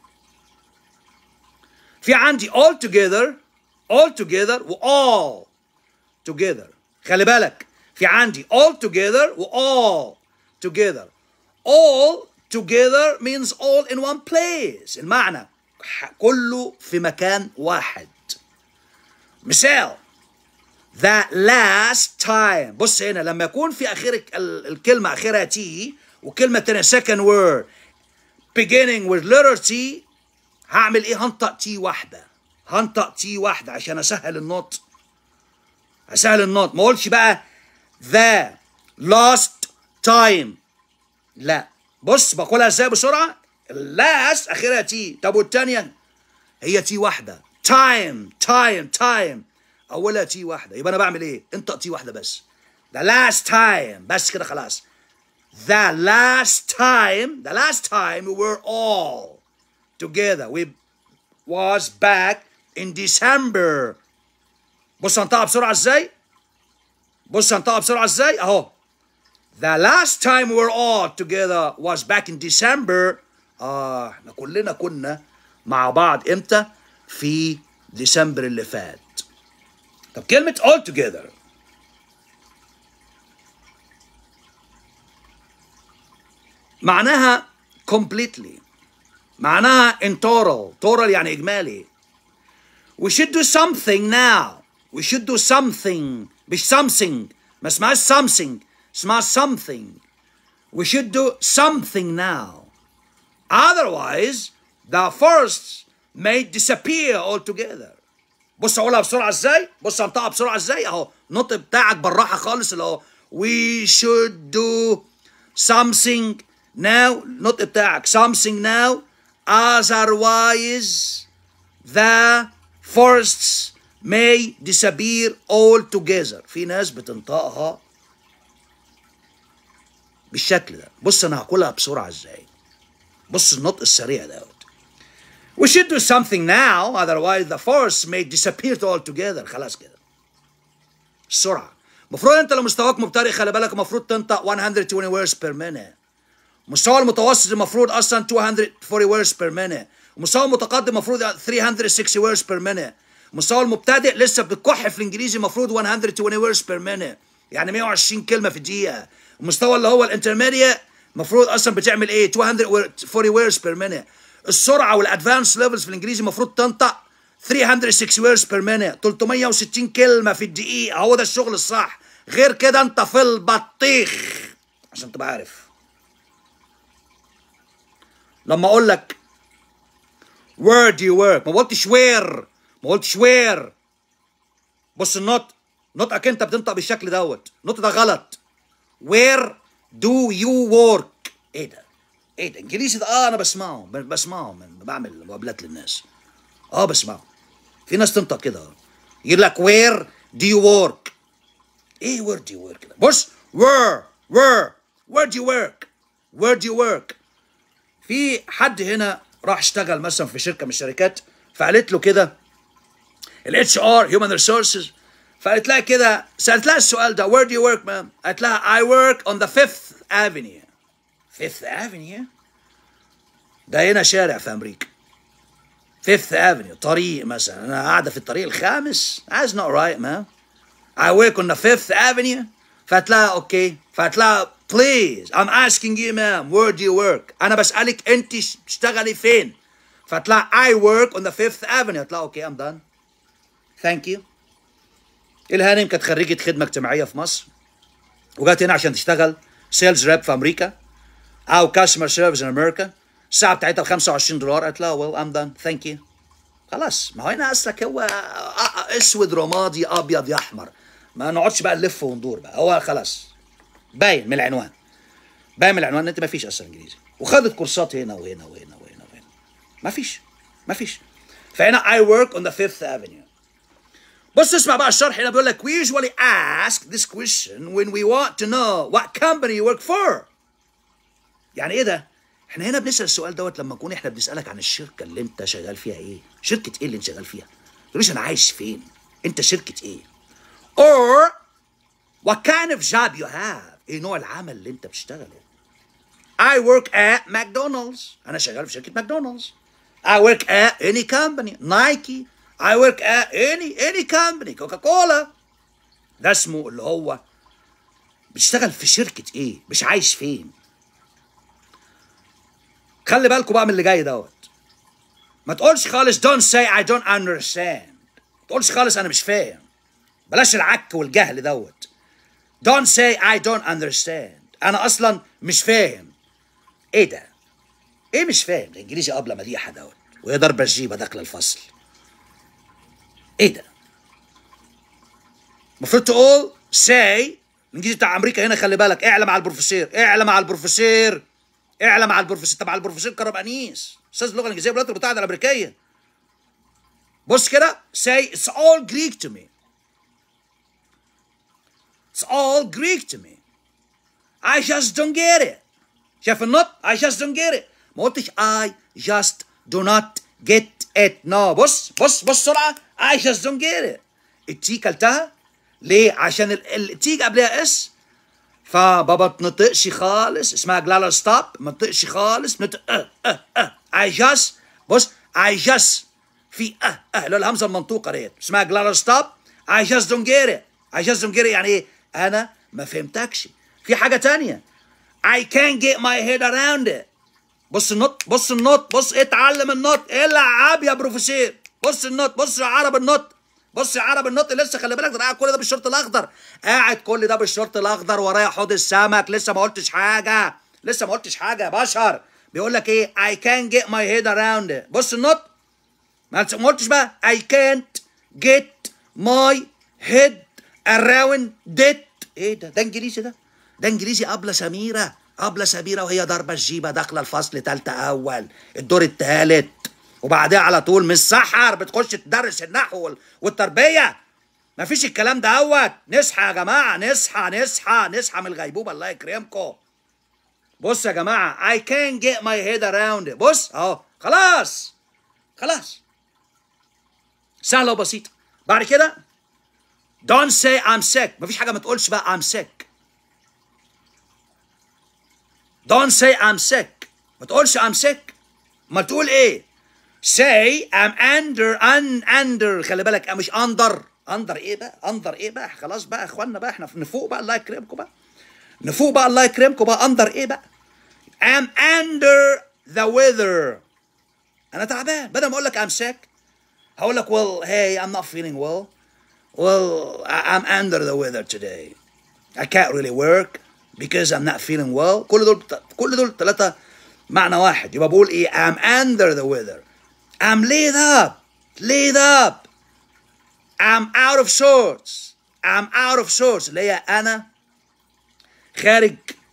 Speaker 1: في عندي all together all together و all together خلي بالك في عندي all together و all together all together means all in one place المعنى كله في مكان واحد مثال the last time بص هنا لما يكون في اخر ال- الكلمه اخرها تي وكلمه تانية second word beginning with letter T هعمل ايه هنطق تي واحدة هنطق تي واحدة عشان اسهل النطق اسهل النطق ما اقولش بقى the last time لا بص بقولها ازاي بسرعة last اخرها تي طب والتانية هي تي واحدة time time time اولها تي واحدة يبقى انا بعمل ايه انطق تي واحدة بس the last time بس كده خلاص the last time the last time we were all together we was back in December بص هنطقها بسرعة ازاي بص هنطقها بسرعة ازاي اهو The last time we were all together was back in December اه احنا كلنا كنا مع بعض امتى في ديسمبر اللي فات طب كلمة all together معناها completely معناها in total total يعني إجمالي we should do something now we should do something مش something ما اسمهاش something اسمها something we should do something now otherwise the forests may disappear altogether بص اقولها بسرعه ازاي بص انطقها بسرعه ازاي اهو النطق بتاعك بالراحه خالص اللي هو we should do something now النطق بتاعك something now otherwise the forests may disappear altogether في ناس بتنطقها بالشكل ده بص انا هقولها بسرعه ازاي بص النطق السريع دوت We should do something now otherwise the force may disappear altogether خلاص كده السرعه المفروض انت لو مستواك مبتدئ خلي بالك المفروض تنطق 120 words per minute المستوى المتوسط المفروض اصلا 240 words per minute المستوى المتقدم المفروض 360 words per minute المستوى المبتدئ لسه بتكح في الانجليزي المفروض 120 words per minute يعني 120 كلمه في الدقيقه المستوى اللي هو الانترميديت المفروض اصلا بتعمل ايه 240 words per minute السرعه والادفانس ليفلز في الانجليزي المفروض تنطق 360 words per minute 360 كلمه في الدقيقه هو ده الشغل الصح غير كده انت في البطيخ عشان تبقى عارف لما اقول لك where do you work ما قلتش where ما قلتش where بص النطق نطقك انت بتنطق بالشكل دوت النطق ده غلط where do you work ايه ده ايه ده انجليزي ده اه انا بسمعه ب- بسمعه من بعمل مقابلات للناس اه بسمعه في ناس تنطق كده يقول لك where do you work ايه where do you work ده بص where where where do you work where do you work في حد هنا راح اشتغل مثلا في شركه من الشركات فقالت له كده الاتش ار هيومن ريسورسز فقالت لها كده سالت لها السؤال ده where do you work ma'am قالت لها I work on the fifth avenue fifth avenue ده هنا شارع في امريكا fifth avenue طريق مثلا انا قاعده في الطريق الخامس that's not right man I work on the fifth avenue فقالت لها اوكي فقالت لها please I'm asking you ma'am where do you work انا بسألك انت ش- بتشتغلي فين فقالت لها I work on the fifth avenue قالت لها اوكي I'm done thank you الهانم كانت خريجة خدمة اجتماعية في مصر وجات هنا عشان تشتغل سيلز راب في امريكا او كاستمر سيرفيس ان امريكا الساعة بتاعتها ب 25 دولار قالت لها well I'm done thank you خلاص ما هو هنا اصلك هو اسود رمادي ابيض يا احمر ما نقعدش بقى نلف وندور بقى هو خلاص باين من العنوان باين من العنوان ان انت ما فيش اصلا انجليزي وخدت كورسات هنا وهنا وهنا وهنا وهنا ما فيش ما فيش فهنا I work on the fifth avenue بص اسمع بقى الشرح هنا بيقول لك we usually ask this question when we want to know what company you work for يعني ايه ده؟ احنا هنا بنسال السؤال دوت لما نكون احنا بنسالك عن الشركه اللي انت شغال فيها ايه؟ شركه ايه اللي انت شغال فيها؟ ما تقوليش انا عايش فين؟ انت شركه ايه؟ or what kind of job you have؟ ايه نوع العمل اللي انت بتشتغله؟ I work at McDonald's انا شغال في شركه ماكدونالدز I work at any company Nike I work at any any company كوكا كولا ده اسمه اللي هو بتشتغل في شركه ايه؟ مش عايش فين؟ خلي بالكوا بقى من اللي جاي دوت ما تقولش خالص don't say I don't understand ما تقولش خالص انا مش فاهم بلاش العك والجهل دوت don't say I don't understand انا اصلا مش فاهم ايه ده ايه مش فاهم ده انجليزي ابله مديحه دوت وهي ضربه الجيبه داخله الفصل ايه ده المفروض تقول ساي الانجليزي بتاع امريكا هنا خلي بالك اعلم على البروفيسور اعلم على البروفيسور اعلم على البروفيسور طبعا البروفيسور كرم انيس استاذ اللغه الانجليزيه بالولايات المتحده الامريكيه بص كده say it's all Greek to me it's all Greek to me I just don't get it شايف النط I just don't get it ما قلتش I just do not get it no بص بص بص سرعة I just don't get it التي كلتها ليه عشان التي قبلها اس فما بتنطقش خالص اسمها جلالا ستوب ما تنطقش خالص نطق اه اه اه I just بص I just في اه اه اللي هو الهمزه المنطوقه ديت اسمها جلالا ستوب I just don't get it I just don't get it يعني ايه انا ما فهمتكش في حاجه تانية I can't get my head around it بص النط بص النط بص اتعلم النط العب يا بروفيسور بص النط بص يا عرب النط بص يا عرب النط لسه خلي بالك ده قاعد كل ده بالشورت الاخضر قاعد كل ده بالشورت الاخضر ورايا حوض السمك لسه ما قلتش حاجه لسه ما قلتش حاجه يا بشر بيقول لك ايه I can't get my head around it بص النط ما قلتش بقى I can't get my head around it ايه ده ده انجليزي ده ده انجليزي ابله سميره ابله سميره وهي ضاربه الجيبه داخله الفصل تالتة اول الدور التالت وبعدها على طول مش سحر بتخش تدرس النحو والتربيه مفيش الكلام ده اهوت نصحى يا جماعه نصحى نصحى نصحى من الغيبوبه الله يكرمكم بص يا جماعه I can't get my head around it بص اهو خلاص خلاص سهله وبسيطه بعد كده don't say I'm sick مفيش حاجه ما تقولش بقى I'm sick don't say I'm sick ما تقولش I'm sick ما تقول ايه say I'm under un under خلي بالك مش under under ايه بقى under ايه بقى خلاص بقى يا اخوانا بقى احنا نفوق بقى الله يكرمكم بقى نفوق بقى الله يكرمكم بقى under ايه بقى I'm under the weather انا تعبان بدل ما اقول لك I'm sick هقول لك well hey I'm not feeling well well I'm under the weather today I can't really work because I'm not feeling well كل دول كل دول ثلاثة معنى واحد يبقى بقول ايه I'm under the weather I'm laid up laid up I'm out of sorts I'm out of sorts اللي هي أنا خارج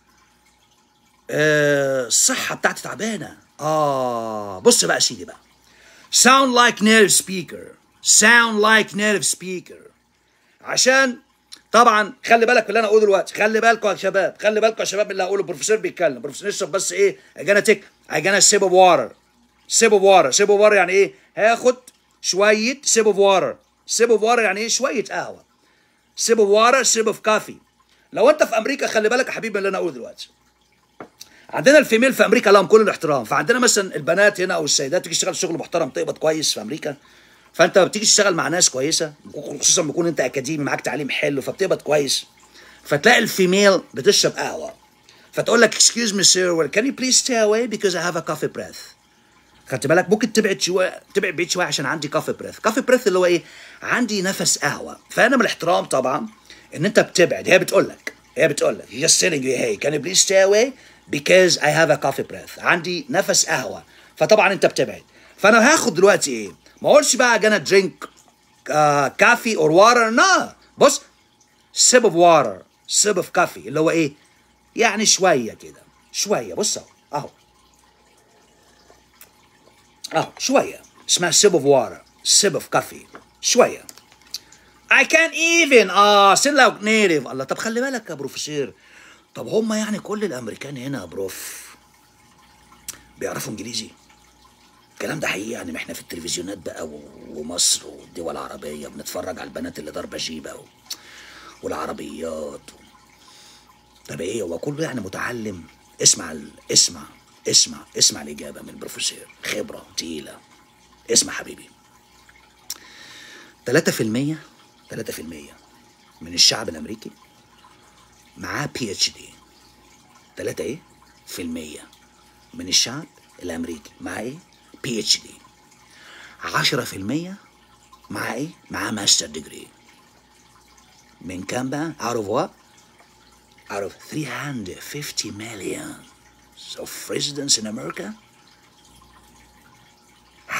Speaker 1: آه الصحة بتاعتي تعبانة آه بص بقى يا سيدي بقى sound like native speaker sound like native speaker عشان طبعا خلي بالك من اللي انا اقوله دلوقتي خلي بالكم يا شباب خلي بالكم يا شباب اللي هقوله البروفيسور بيتكلم البروفيسور يشرب بس ايه اجانا تك اجانا سيب اوف واتر سيب اوف واتر سيب اوف واتر يعني ايه هاخد شويه سيب اوف واتر سيب اوف واتر يعني ايه شويه قهوه سيب اوف واتر سيب اوف كافي لو انت في امريكا خلي بالك يا حبيبي اللي انا اقوله دلوقتي عندنا الفيميل في امريكا لهم كل الاحترام فعندنا مثلا البنات هنا او السيدات تيجي تشتغل شغل محترم تقبض كويس في امريكا فانت بتيجي تشتغل مع ناس كويسه خصوصا بيكون انت اكاديمي معاك تعليم حلو فبتقبض كويس فتلاقي الفيميل بتشرب قهوه فتقول لك excuse me sir well can you please stay away because I have a coffee breath خدت بالك ممكن تبعد شويه تبعد بعيد شويه عشان عندي كافي بريث كافي بريث اللي هو ايه عندي نفس قهوه فانا من الاحترام طبعا ان انت بتبعد هي بتقول لك هي بتقول لك just telling you hey can you please stay away because I have a coffee breath عندي نفس قهوه فطبعا انت بتبعد فانا هاخد دلوقتي ايه ما اقولش بقى جانا درينك كافي اور واتر لا بص سيب اوف واتر سيب اوف كافي اللي هو ايه يعني شويه كده شويه بص اهو اهو اهو شويه اسمها سيب اوف واتر سيب اوف كافي شويه I can't even اه سين لو نيتيف الله طب خلي بالك يا بروفيسور طب هم يعني كل الامريكان هنا يا بروف بيعرفوا انجليزي الكلام ده حقيقي يعني ما احنا في التلفزيونات بقى و- ومصر والدول العربيه بنتفرج على البنات اللي ضاربه جيبه و... والعربيات و... طب ايه هو كله يعني متعلم اسمع ال... اسمع اسمع اسمع الاجابه من البروفيسور خبره تقيله اسمع حبيبي 3% 3% من الشعب الامريكي معاه بي اتش دي 3 ايه في المية من الشعب الامريكي معاه ايه بي اتش دي 10% معاه ايه معاه ماستر ديجري من كام بقى out of what out of 350 million of residents in America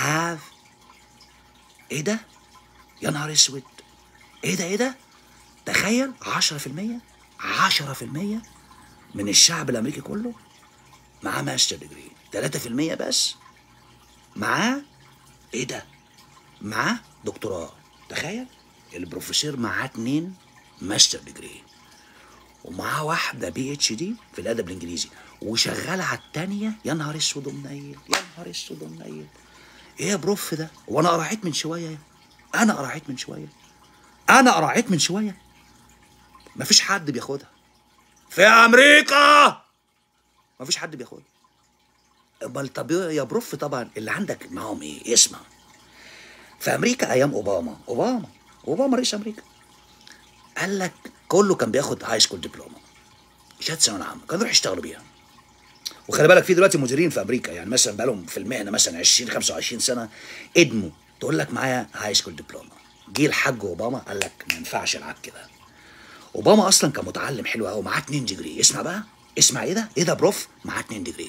Speaker 1: have ايه ده يا نهار اسود ايه ده ايه ده تخيل 10% 10% من الشعب الامريكي كله معاه ماستر ديجري 3% بس معاه ايه ده معاه دكتوراه تخيل البروفيسور معاه اتنين ماستر ديجري ومعاه واحدة بي اتش دي في الأدب الإنجليزي وشغالة على التانية يا نهار اسود ومنيل يا نهار اسود ومنيل ايه يا بروف ده وانا قرعيت من شوية انا قرعيت من شوية انا قرعيت من شوية مفيش حد بياخدها في امريكا مفيش حد بياخدها امال طب يا بروف طبعا اللي عندك معاهم ايه اسمع في امريكا ايام اوباما اوباما اوباما رئيس امريكا قال لك كله كان بياخد هاي سكول دبلومه شهاده ثانويه عامه كانوا يروحوا يشتغلوا بيها وخلي بالك في دلوقتي مديرين في امريكا يعني مثلا بقالهم في المهنه مثلا 20 25 سنه ادموا تقول لك معايا هاي سكول دبلومه جه الحاج اوباما قال لك ما ينفعش العب كده اوباما اصلا كان متعلم حلو قوي معاه 2 ديجري اسمع بقى اسمع ايه ده ايه ده بروف معاه 2 ديجري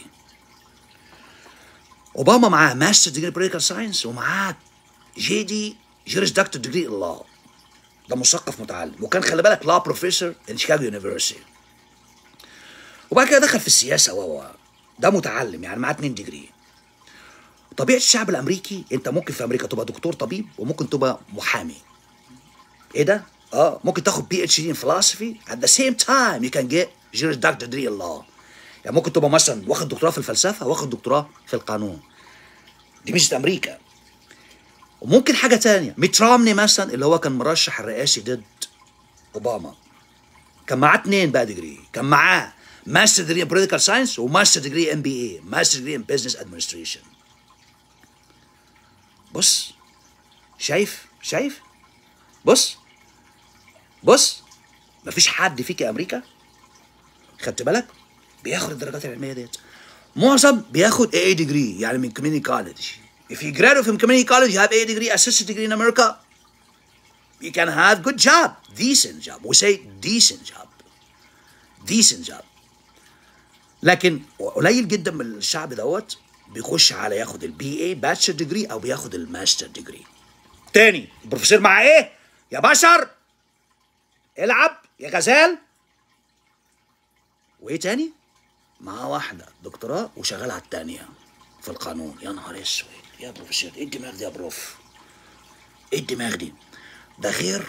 Speaker 1: اوباما معاه ماستر ديجري بوليتيكال ساينس ومعاه جي دي جيرس دكتور ديجري الله ده مثقف متعلم وكان خلي بالك لا بروفيسور ان شيكاغو يونيفرسيتي وبعد كده دخل في السياسه و ده متعلم يعني معاه 2 ديجري طبيعه الشعب الامريكي انت ممكن في امريكا تبقى دكتور طبيب وممكن تبقى محامي ايه ده اه ممكن تاخد بي اتش دي ان فلسفي at the same time you can get جيرس دكتور ديجري الله يعني ممكن تبقى مثلا واخد دكتوراه في الفلسفه واخد دكتوراه في القانون دي ميزه امريكا وممكن حاجة تانية ميت رامني مثلا اللي هو كان مرشح الرئاسي ضد أوباما كان معاه اتنين بقى ديجري كان معاه ماستر ديجري ان بوليتيكال ساينس وماستر ديجري ام بي اي ماستر ديجري ان بزنس ادمنستريشن بص شايف شايف بص بص مفيش حد فيك يا امريكا خدت بالك بياخد الدرجات العلميه ديت معظم بياخد اي ديجري يعني من كوميونتي كولج If you graduate from community college, you have a degree, associate degree in America, you can have good job, decent job. We say decent job. Decent job. لكن قليل جدا من الشعب دوت بيخش على ياخد البي اي باتشر ديجري او بياخد الماستر ديجري. تاني البروفيسور مع ايه؟ يا بشر العب يا غزال وايه تاني؟ معاه واحدة دكتوراه وشغال على التانية في القانون يا نهار اسود يا بروفيسور ايه الدماغ دي يا بروف ايه الدماغ دي ده غير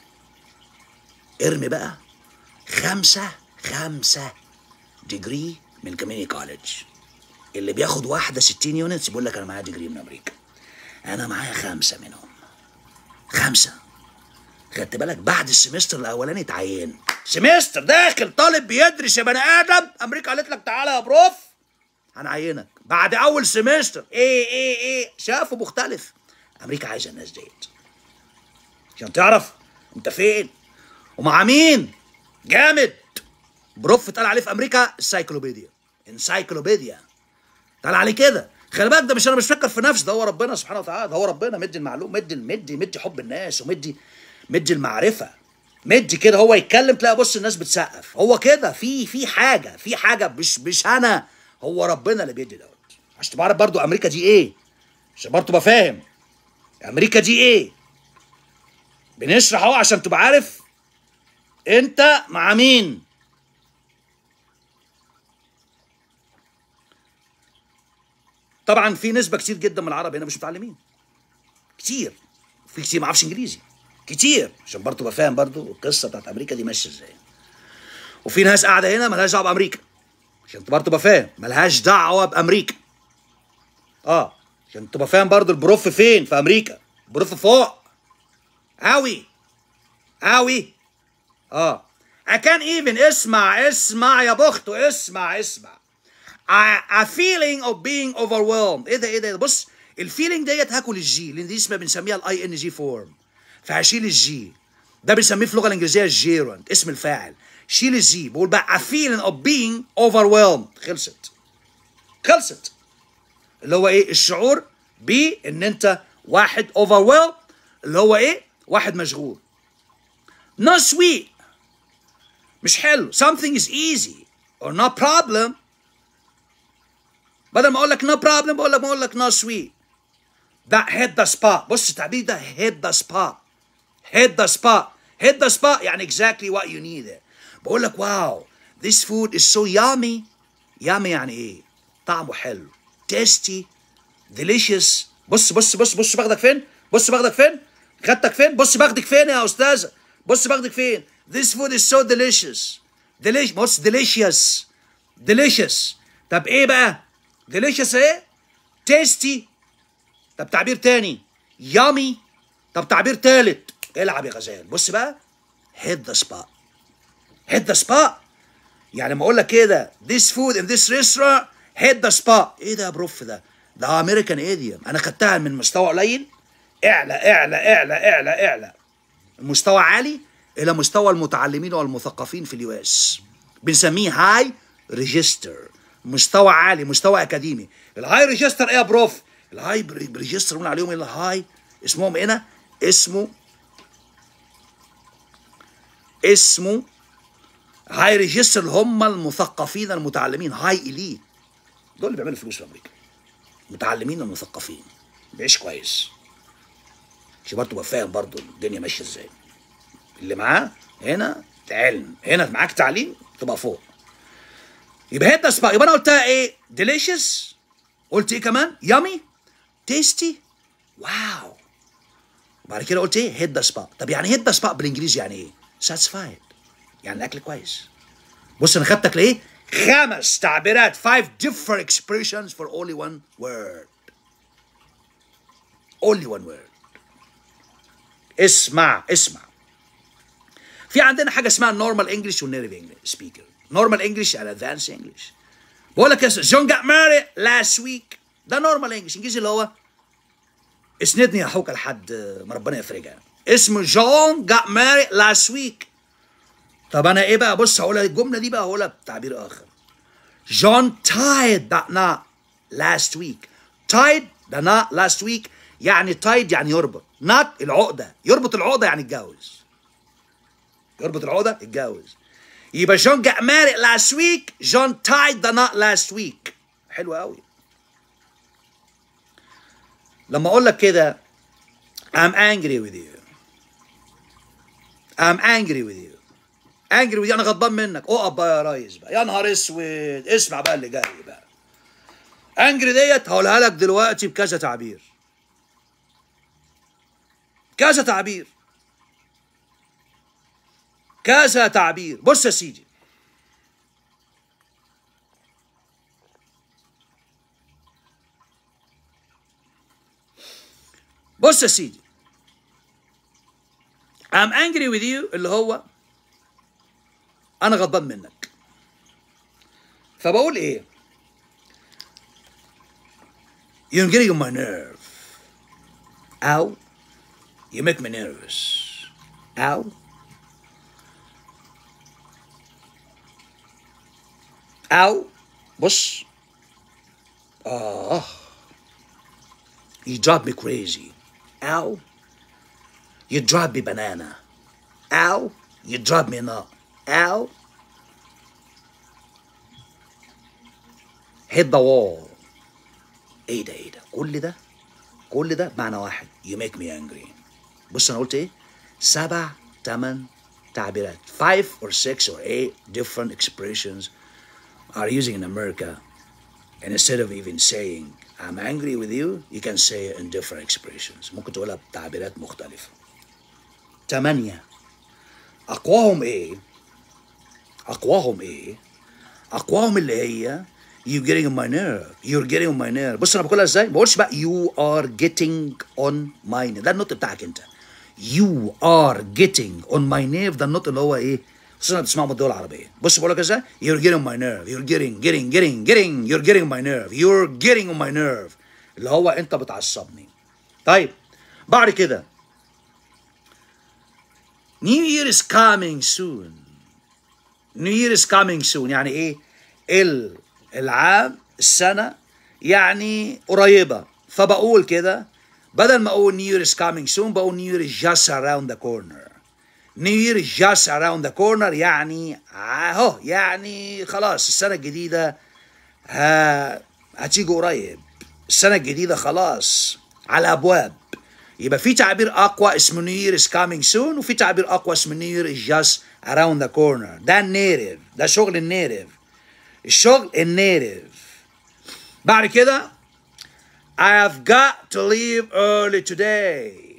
Speaker 1: ارمي بقى خمسة خمسة ديجري من كوميوني كولج اللي بياخد واحدة 60 يونتس بيقول لك انا معايا ديجري من امريكا انا معايا خمسة منهم خمسة خدت بالك بعد السمستر الاولاني اتعينت سمستر داخل طالب بيدرس يا بني ادم امريكا قالت لك تعالى يا بروف هنعينك بعد اول سمستر ايه ايه ايه شافوا مختلف امريكا عايزه الناس ديت عشان تعرف انت فين ومع مين جامد بروف اتقال عليه في امريكا السايكلوبيديا انسايكلوبيديا اتقال عليه كده خلي بالك ده مش انا مش فاكر في نفسي ده هو ربنا سبحانه وتعالى ده هو ربنا مدي المعلوم مدي مدي مدي حب الناس ومدي مدي المعرفه مدي كده هو يتكلم تلاقي بص الناس بتسقف هو كده في في حاجه في حاجه مش مش انا هو ربنا اللي بيدي دوت عشان تبقى عارف برضو امريكا دي ايه عشان برضو تبقى فاهم امريكا دي ايه بنشرح اهو عشان تبقى عارف انت مع مين طبعا في نسبه كتير جدا من العرب هنا مش متعلمين كتير في كتير ما يعرفش انجليزي كتير عشان برضه تبقى فاهم برضه القصه بتاعت امريكا دي ماشيه ازاي وفي ناس قاعده هنا مالهاش دعوه بامريكا عشان برضه تبقى فاهم ملهاش دعوه بامريكا اه عشان تبقى فاهم برضه البروف فين في امريكا البروف فوق قوي قوي اه I can't even اسمع اسمع يا بختو اسمع اسمع a, a feeling of being overwhelmed ايه ده ايه ده بص الفيلينج ديت هاكل الجي لان دي اسمها بنسميها الاي ان جي فورم فهشيل الجي ده بنسميه في اللغه الانجليزيه الجيرند اسم الفاعل شيل الجي بقول بقى a feeling of being overwhelmed خلصت خلصت اللي هو ايه الشعور بان انت واحد overwhelmed اللي هو ايه واحد مشغول not sweet مش حلو something is easy or no problem بدل ما اقول لك no problem بقول لك بقول لك no sweet ده hit the spot بص التعبير ده hit the spot hit the spot hit the spot يعني exactly what you need بقول لك واو this food is so yummy yummy يعني ايه طعمه حلو tasty delicious بص بص بص بص باخدك فين بص باخدك فين خدتك فين بص باخدك فين يا استاذه بص باخدك فين this food is so delicious delicious بص delicious delicious طب ايه بقى delicious ايه tasty طب تعبير تاني yummy طب تعبير تالت العب يا غزال بص بقى hit the spot hit the spot يعني لما اقول لك كده this food in this restaurant hit the spot ايه ده يا بروف ده ده امريكان ايديوم انا خدتها من مستوى قليل اعلى اعلى اعلى اعلى اعلى مستوى عالي الى مستوى المتعلمين والمثقفين في اليو اس بنسميه هاي ريجستر مستوى عالي مستوى اكاديمي الهاي ريجستر ايه يا بروف الهاي ريجستر بنقول عليهم الهاي اسمهم هنا اسمه اسمه هاي ريجستر اللي هم المثقفين المتعلمين هاي اليت دول اللي بيعملوا فلوس في امريكا متعلمين المثقفين بيعيش كويس عشان برضه تبقى فاهم برضه الدنيا ماشيه ازاي اللي معاه هنا علم هنا معاك تعليم تبقى فوق يبقى هيدا سبا يبقى انا قلتها ايه ديليشيوس قلت ايه كمان يامي تيستي واو وبعد كده قلت ايه هيدا سبا طب يعني هيدا سبا بالانجليزي يعني ايه ساتسفايد يعني الاكل كويس بص انا خدتك لايه خمس تعبيرات five different expressions for only one word only one word اسمع اسمع في عندنا حاجه اسمها نورمال انجلش والنيرف انجلش سبيكر نورمال انجلش يعني ادفانس انجلش بقول لك يا جون جات ماري لاست ويك ده نورمال انجلش انجليزي اللي هو اسندني يا حوكه لحد ما ربنا يفرجها اسمه جون جات ماري لاست ويك طب انا ايه بقى بص هقولها الجمله دي بقى هقولها بتعبير اخر John tied that knot last week tied the knot last week يعني tied يعني يربط knot العقده يربط العقده يعني اتجوز يربط العقده اتجوز يبقى جون got married last week John tied the knot last week حلو قوي لما اقول لك كده I'm angry with you I'm angry with you انجري ودي انا غضبان منك اقف بقى يا ريس بقى يا نهار اسود اسمع بقى اللي جاي بقى انجري ديت هقولها لك دلوقتي بكذا تعبير كذا تعبير كذا تعبير بص يا سيدي بص يا سيدي I'm angry with you اللي هو انا غضبان منك فبقول ايه you're getting on my nerve او you make me nervous او او بص اه you drive me crazy او you drive me banana او you drive me nuts Ow. hit the wall ايه ده ايه ده كل ده كل ده بمعنى واحد you make me angry بص انا قلت ايه سبع ثمان تعبيرات five or six or eight different expressions are using in America and instead of even saying I'm angry with you you can say it in different expressions ممكن تقولها بتعبيرات مختلفة ثمانية أقواهم إيه؟ اقواهم ايه اقواهم اللي هي you getting on my nerve you're getting on my nerve بص انا بقولها ازاي ما بقولش بقى you are getting on my nerve ده النطق بتاعك انت you are getting on my nerve ده النطق اللي هو ايه خصوصا بتسمعه من الدول العربيه بص بقول لك ازاي you're getting on my nerve you're getting getting getting getting you're getting on my nerve you're getting on my nerve اللي هو انت بتعصبني طيب بعد كده New Year is coming soon New Year is coming soon يعني ايه ال العام السنة يعني قريبة فبقول كده بدل ما اقول New Year is coming soon بقول New Year is just around the corner New Year is just around the corner يعني اهو يعني خلاص السنة الجديدة ها هتيجي قريب السنة الجديدة خلاص على الابواب يبقى في تعبير اقوى اسمه نير is coming soon وفي تعبير اقوى اسمه نير is just around the corner ده النيرف ده شغل النيرف الشغل النيرف بعد كده I have got to leave early today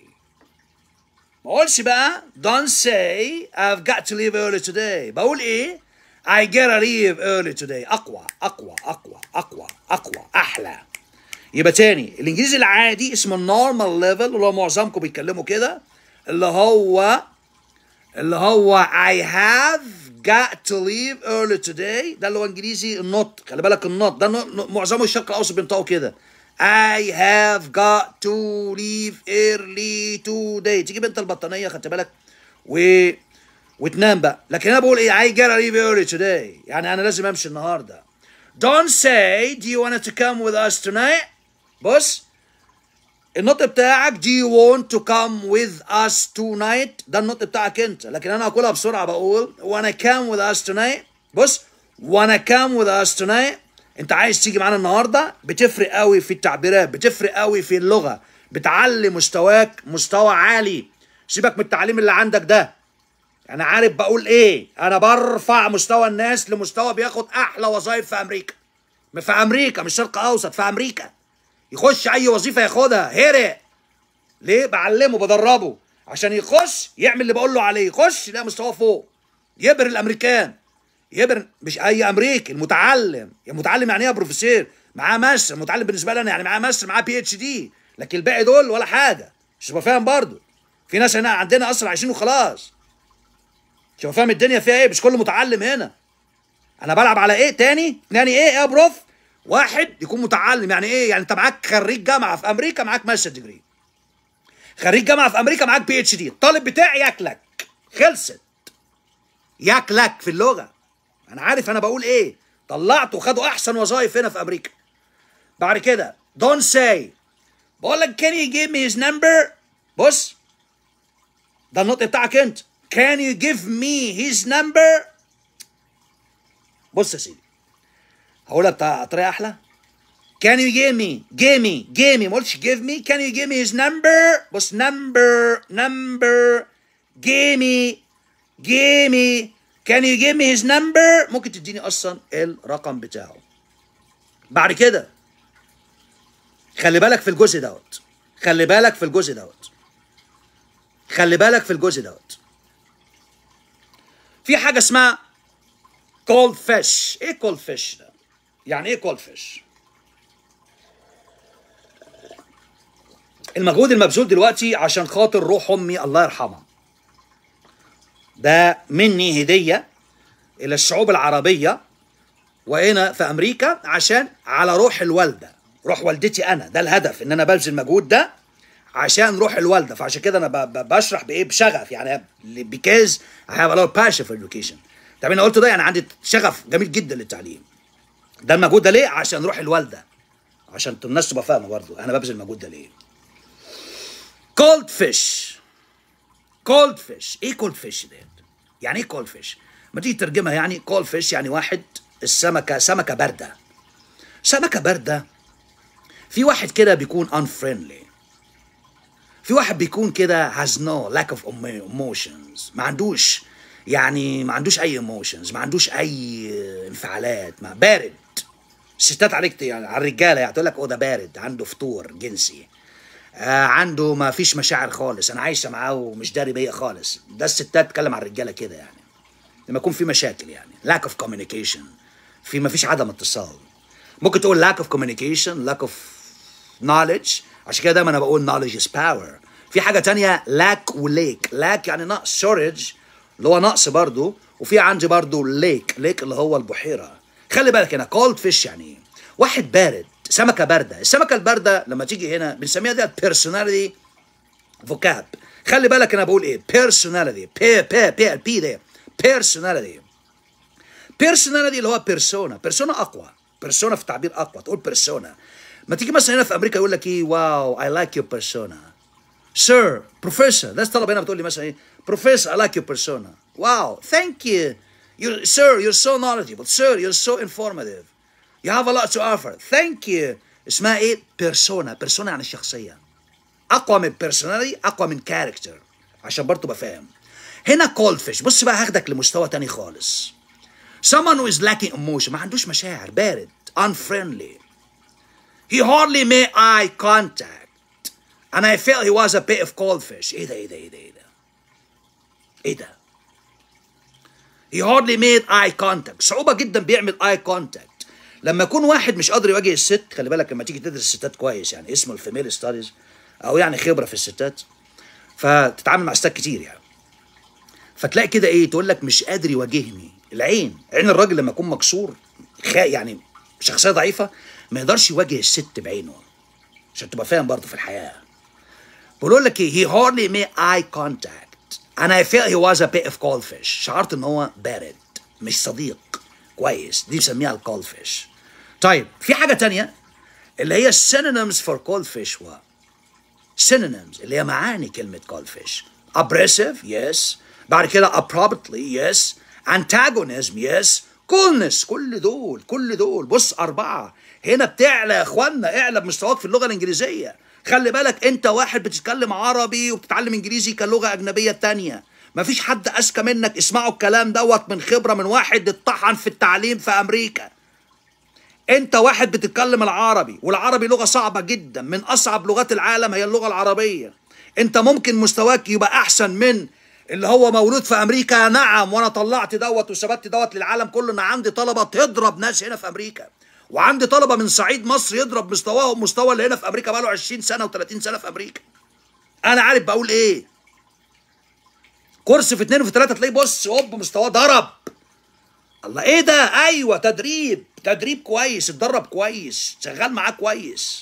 Speaker 1: ما اقولش بقى don't say I've got to leave early today بقول ايه I gotta leave early today اقوى اقوى اقوى اقوى اقوى احلى يبقى تاني الانجليزي العادي اسمه النورمال ليفل اللي هو معظمكم بيتكلموا كده اللي هو اللي هو I have got to leave early today ده اللي هو انجليزي النط خلي بالك النط ده نو- معظمه الشرق الاوسط بينطقوا كده I have got to leave early today تجيب انت البطانيه خدت بالك و وتنام بقى لكن انا بقول ايه I gotta leave early today يعني انا لازم امشي النهارده Don't say do you want to come with us tonight بص النطق بتاعك do you want to come with us tonight ده النطق بتاعك انت لكن انا هقولها بسرعه بقول wanna come with us tonight بص wanna come with us tonight انت عايز تيجي معانا النهارده بتفرق قوي في التعبيرات بتفرق قوي في اللغه بتعلي مستواك مستوى عالي سيبك من التعليم اللي عندك ده انا عارف بقول ايه انا برفع مستوى الناس لمستوى بياخد احلى وظائف في امريكا في امريكا مش شرق اوسط في امريكا يخش اي وظيفه ياخدها هرق ليه بعلمه بدربه عشان يخش يعمل اللي بقول له عليه يخش يلاقي مستواه فوق يبهر الامريكان يبهر مش اي امريكي المتعلم المتعلم يعني ايه يا بروفيسور معاه ماستر المتعلم بالنسبه لي انا يعني معاه ماستر معاه بي اتش دي لكن الباقي دول ولا حاجه مش تبقى فاهم برضه في ناس هنا عندنا اصلا عايشين وخلاص مش تبقى فاهم الدنيا فيها ايه مش كله متعلم هنا انا بلعب على ايه تاني تاني ايه يا بروف واحد يكون متعلم يعني ايه يعني انت معاك خريج جامعه في امريكا معاك ماستر ديجري خريج جامعه في امريكا معاك بي اتش دي الطالب بتاعي ياكلك خلصت ياكلك في اللغه انا عارف انا بقول ايه طلعت وخدوا احسن وظائف هنا في امريكا بعد كده don't say بقول لك can you give me his number بص ده النطق بتاعك انت can you give me his number بص يا سيدي هقولها بتاع طريقه احلى Can you give me give me give me ما قلتش give me can you give me his number بص number number give me give me can you give me his number ممكن تديني اصلا الرقم بتاعه بعد كده خلي بالك في الجزء دوت خلي بالك في الجزء دوت خلي بالك في الجزء دوت في حاجه اسمها cold fish ايه cold fish ده يعني ايه cold fish المجهود المبذول دلوقتي عشان خاطر روح امي الله يرحمها ده مني هديه الى الشعوب العربيه وهنا في امريكا عشان على روح الوالده روح والدتي انا ده الهدف ان انا ببذل المجهود ده عشان روح الوالده فعشان كده انا ب- ب- بشرح بايه بشغف يعني because I have a lot of passion for education طب انا قلت ده يعني عندي شغف جميل جدا للتعليم ده المجهود ده ليه عشان روح الوالده عشان الناس تبقى فاهمه برضه انا ببذل المجهود ده ليه كولد فيش كولد فيش ايه كولد فيش ده يعني ايه كولد فيش ما تيجي ترجمها يعني كولد فيش يعني واحد السمكه سمكه بارده سمكه بارده في واحد كده بيكون unfriendly في واحد بيكون كده has no lack of emotions ما عندوش يعني ما عندوش اي emotions ما عندوش اي انفعالات ما بارد الستات عليك يعني على الرجاله يعني تقول لك oh ده بارد عنده فطور جنسي آه عنده ما فيش مشاعر خالص انا عايشه معاه ومش داري بيا خالص ده الستات تتكلم على الرجاله كده يعني لما يكون في مشاكل يعني lack of communication في ما فيش عدم اتصال ممكن تقول lack of communication lack of knowledge عشان كده دايما انا بقول knowledge is power في حاجه تانية lack وليك lack يعني نقص shortage اللي هو نقص برضو وفي عندي برضو ليك ليك اللي هو البحيره خلي بالك هنا cold fish يعني ايه واحد بارد سمكه بارده السمكه البارده لما تيجي هنا بنسميها دي personality vocab خلي بالك انا بقول ايه personality بي بي بي بي ده personality personality اللي هو بيرسونا بيرسونا اقوى بيرسونا في تعبير اقوى تقول بيرسونا ما تيجي مثلا هنا في امريكا يقول لك ايه واو اي لايك يور بيرسونا سير بروفيسور ناس طلب هنا بتقول لي مثلا ايه بروفيسور اي لايك يور بيرسونا واو ثانك يو You, sir, you're so knowledgeable. Sir, you're so informative. You have a lot to offer. Thank you. اسمها ايه؟ بيرسونا، بيرسونا يعني الشخصية. اقوى من personality اقوى من character عشان برضه تبقى فاهم هنا cold fish بص بقى هاخدك لمستوى تاني خالص someone who is lacking emotion ما عندوش مشاعر بارد unfriendly he hardly made eye contact and I felt he was a bit of cold fish ايه ده ايه ده ايه ده ايه ده ايه ده he hardly made eye contact صعوبة جدا بيعمل eye contact لما يكون واحد مش قادر يواجه الست خلي بالك لما تيجي تدرس الستات كويس يعني اسمه الفيميل ستاديز او يعني خبرة في الستات فتتعامل مع ستات كتير يعني فتلاقي كده ايه تقول لك مش قادر يواجهني العين عين الراجل لما يكون مكسور خا يعني شخصيه ضعيفه ما يقدرش يواجه الست بعينه عشان تبقى فاهم برضه في الحياه بقول لك ايه he hardly made eye contact and I felt he was a bit of cold fish شعرت ان هو بارد مش صديق كويس دي بسميها الكول فيش طيب في حاجه تانية اللي هي synonyms for cold fish و synonyms اللي هي معاني كلمة cold fish abrasive yes بعد كده abruptly yes antagonism yes coolness كل دول كل دول بص أربعة هنا بتعلى يا إخوانا اعلى بمستواك في اللغة الإنجليزية خلي بالك أنت واحد بتتكلم عربي وبتتعلم إنجليزي كلغة أجنبية تانية مفيش حد أذكى منك اسمعوا الكلام دوت من خبرة من واحد اتطحن في التعليم في أمريكا انت واحد بتتكلم العربي والعربي لغه صعبه جدا من اصعب لغات العالم هي اللغه العربيه انت ممكن مستواك يبقى احسن من اللي هو مولود في امريكا نعم وانا طلعت دوت وثبت دوت للعالم كله ان عندي طلبه تضرب ناس هنا في امريكا وعندي طلبه من صعيد مصر يضرب مستواهم مستوى اللي هنا في امريكا بقاله 20 سنه و30 سنه في امريكا انا عارف بقول ايه كورس في اتنين وفي تلاته تلاقيه بص هوب مستواه ضرب الله ايه ده ايوه تدريب تدريب كويس اتدرب كويس شغال معاه كويس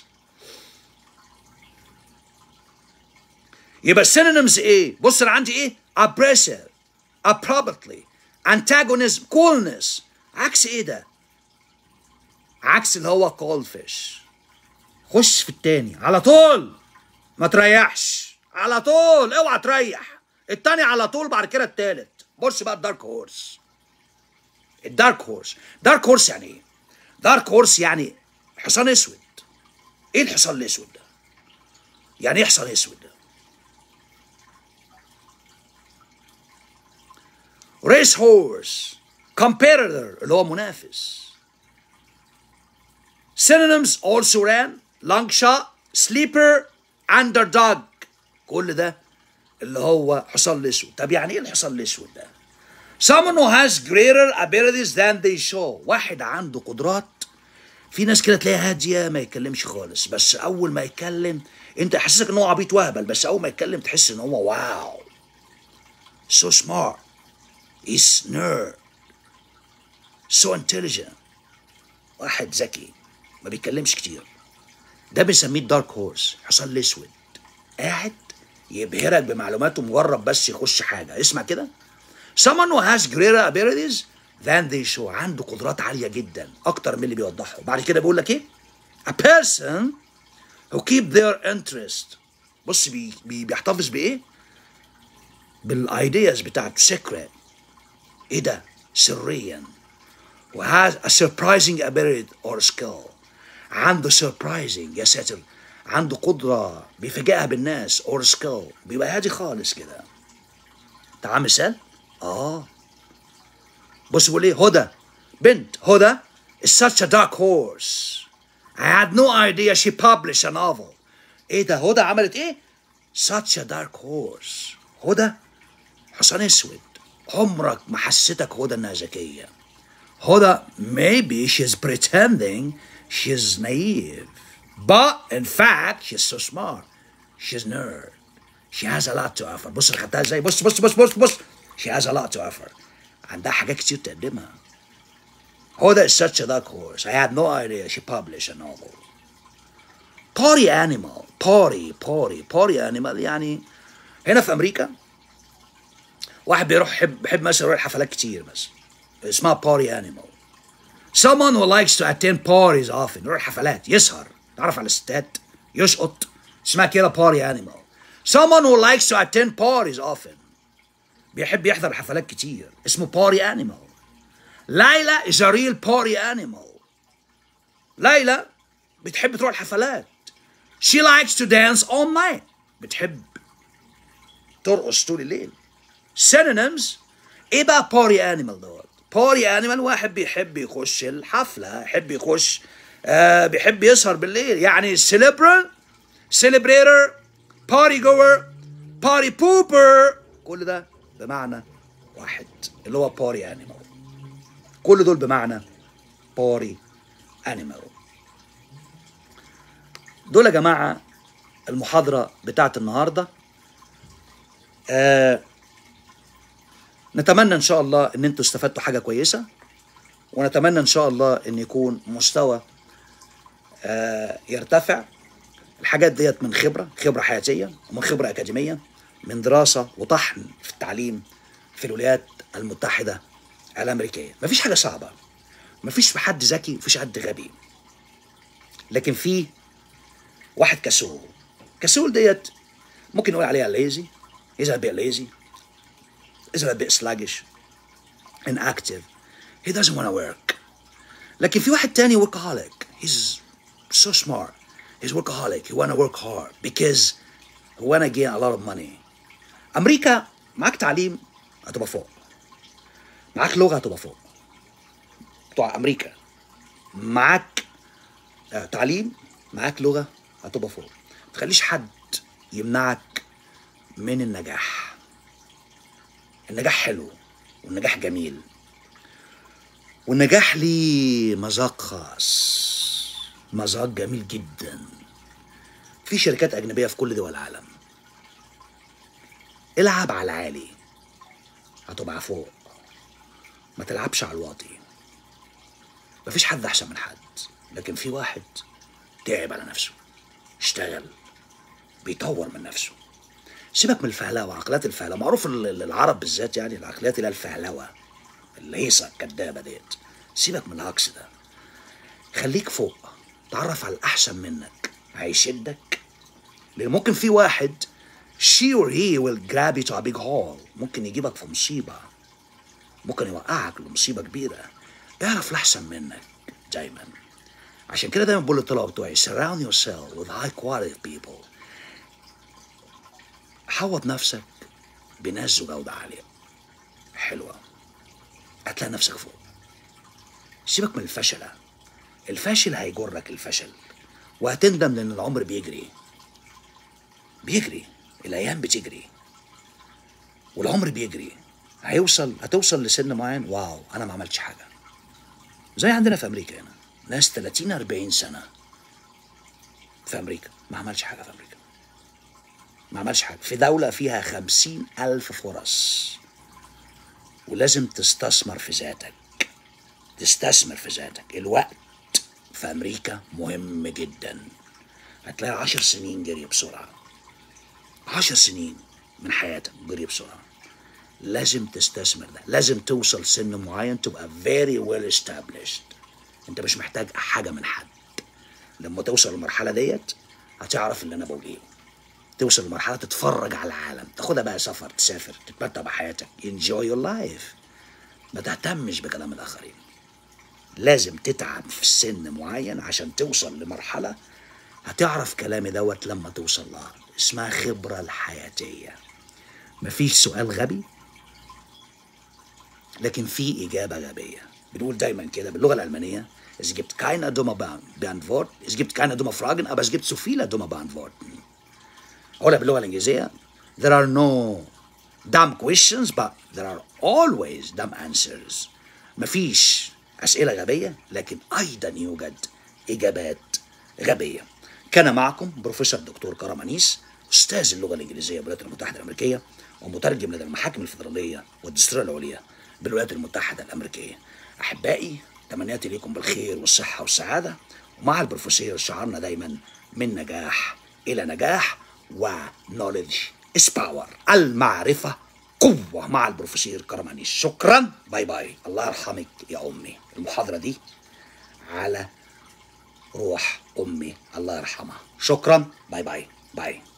Speaker 1: يبقى السينونيمز ايه بص انا عندي ايه abrasive abruptly antagonism coolness عكس ايه ده عكس اللي هو cold fish خش في التاني على طول ما تريحش على طول اوعى تريح التاني على طول بعد كده التالت بص بقى الدارك هورس الدارك هورس دارك هورس يعني ايه دارك هورس يعني حصان اسود ايه الحصان الاسود ده يعني ايه حصان اسود ده ريس هورس competitor اللي هو منافس synonyms also ran long shot sleeper underdog كل ده اللي هو حصان الاسود طب يعني ايه الحصان الاسود ده someone who has greater abilities than they show واحد عنده قدرات في ناس كده تلاقيها هاديه ما يتكلمش خالص بس اول ما يتكلم انت يحسسك ان هو عبيط وهبل بس اول ما يتكلم تحس ان هو واو so smart he's nerd so intelligent واحد ذكي ما بيتكلمش كتير ده بنسميه الدارك هورس حصان الاسود قاعد يبهرك بمعلوماته مجرد بس يخش حاجه اسمع كده someone who has greater abilities than they show عنده قدرات عالية جدا أكتر من اللي بيوضحه بعد كده بيقول لك إيه a person who keep their interest بص بي بي بيحتفظ بإيه بالايدياز بتاعته secret إيه ده سريا who has a surprising ability or skill عنده surprising يا ساتر عنده قدرة بيفاجئها بالناس or skill بيبقى هادي خالص كده تعال مثال اه بص بيقول ايه هدى بنت هدى is such a dark horse I had no idea she published a novel ايه ده هدى عملت ايه such a dark horse هدى حصان اسود عمرك ما حسيتك هدى انها ذكيه هدى maybe she's pretending she's naive but in fact she's so smart she's nerd she has a lot to offer بص انا خدتها ازاي بص بص بص بص بص she has a lot to offer عندها حاجات كتير تقدمها هدى is such a dark horse I had no idea she published a novel party animal party party party animal يعني هنا في امريكا واحد بيروح يحب بيحب مثلا يروح حفلات كتير مثلا اسمها party animal someone who likes to attend parties often يروح حفلات يسهر تعرف على الستات يشقط اسمها كده party animal someone who likes to attend parties often بيحب يحضر حفلات كتير اسمه party animal ليلى is a real party animal ليلى بتحب تروح الحفلات she likes to dance all night بتحب ترقص طول الليل synonyms ايه بقى باري انيمال دوت باري انيمال واحد بيحب يخش الحفله يحب يخش آه بيحب يسهر بالليل يعني سيلبرال سيلبريتر باري جوور باري بوبر كل ده بمعنى واحد اللي هو باري انيمال كل دول بمعنى باري انيمال دول يا جماعه المحاضره بتاعت النهارده آه نتمنى ان شاء الله ان انتوا استفدتوا حاجه كويسه ونتمنى ان شاء الله ان يكون مستوى آه يرتفع الحاجات ديت من خبره خبره حياتيه ومن خبره اكاديميه من دراسه وطحن في التعليم في الولايات المتحده الامريكيه مفيش حاجه صعبه مفيش حد ذكي مفيش حد غبي لكن في واحد كسول كسول ديت ممكن نقول عليها ليزي he's a bit lazy he's a bit sluggish inactive he doesn't want to work لكن في واحد تاني workaholic he's so smart he's workaholic he want to work hard because he want to gain a lot of money امريكا معاك تعليم هتبقى فوق معاك لغه هتبقى فوق بتوع امريكا معاك آه، تعليم معاك لغه هتبقى فوق ما تخليش حد يمنعك من النجاح النجاح حلو والنجاح جميل والنجاح ليه مذاق خاص مذاق جميل جدا في شركات أجنبية في كل دول العالم العب على العالي هتبقى فوق ما تلعبش على الواطي مفيش حد أحسن من حد لكن في واحد تعب على نفسه اشتغل بيطور من نفسه سيبك من الفهلوه عقليات الفهلوه معروف ال- ال- العرب بالذات يعني العقليات اللي هي الفهلوه الهيصه الكدابه ديت سيبك من الهكس ده خليك فوق تعرف على الاحسن منك هيشدك لان ممكن في واحد she or he will grab you to a big hole ممكن يجيبك في مصيبه ممكن يوقعك لمصيبه كبيره اعرف الاحسن منك دايما عشان كده دايما بقول للطلبه بتوعي surround yourself with high quality people حوط نفسك بناس ذو جودة عالية حلوة هتلاقي نفسك فوق سيبك من الفشلة الفاشل هيجرك الفشل وهتندم لأن العمر بيجري بيجري الأيام بتجري والعمر بيجري هيوصل هتوصل لسن معين واو أنا ما عملتش حاجة زي عندنا في أمريكا هنا ناس 30 40 سنة في أمريكا ما عملش حاجة في أمريكا ما عملش حاجة في دولة فيها خمسين ألف فرص ولازم تستثمر في ذاتك تستثمر في ذاتك الوقت في أمريكا مهم جدا هتلاقي عشر سنين جري بسرعة عشر سنين من حياتك جري بسرعة لازم تستثمر ده لازم توصل سن معين تبقى very well established انت مش محتاج حاجة من حد لما توصل للمرحلة ديت هتعرف اللي انا بقول ايه توصل لمرحلة تتفرج على العالم تاخدها بقى سفر تسافر تتمتع بحياتك enjoy your life ما تهتمش بكلام الآخرين لازم تتعب في سن معين عشان توصل لمرحلة هتعرف كلامي دوت لما توصل لها اسمها خبرة الحياتية مفيش سؤال غبي لكن في إجابة غبية بنقول دايما كده باللغة الألمانية Es gibt keine dumme Beantwort, es gibt keine dumme Fragen, aber es gibt zu viele dumme Beantworten. أقولها باللغة الإنجليزية There are no dumb questions but there are always dumb answers مفيش أسئلة غبية لكن أيضا يوجد إجابات غبية كان معكم بروفيسور دكتور كرم أنيس أستاذ اللغة الإنجليزية بالولايات المتحدة الأمريكية ومترجم لدى المحاكم الفيدرالية والدستورية العليا بالولايات المتحدة الأمريكية أحبائي تمنياتي لكم بالخير والصحة والسعادة ومع البروفيسور شعارنا دايما من نجاح إلى نجاح ونولج is power المعرفة قوة مع البروفيسور كرمانيش شكرا باي باي الله يرحمك يا أمي المحاضرة دي على روح أمي الله يرحمها شكرا باي باي باي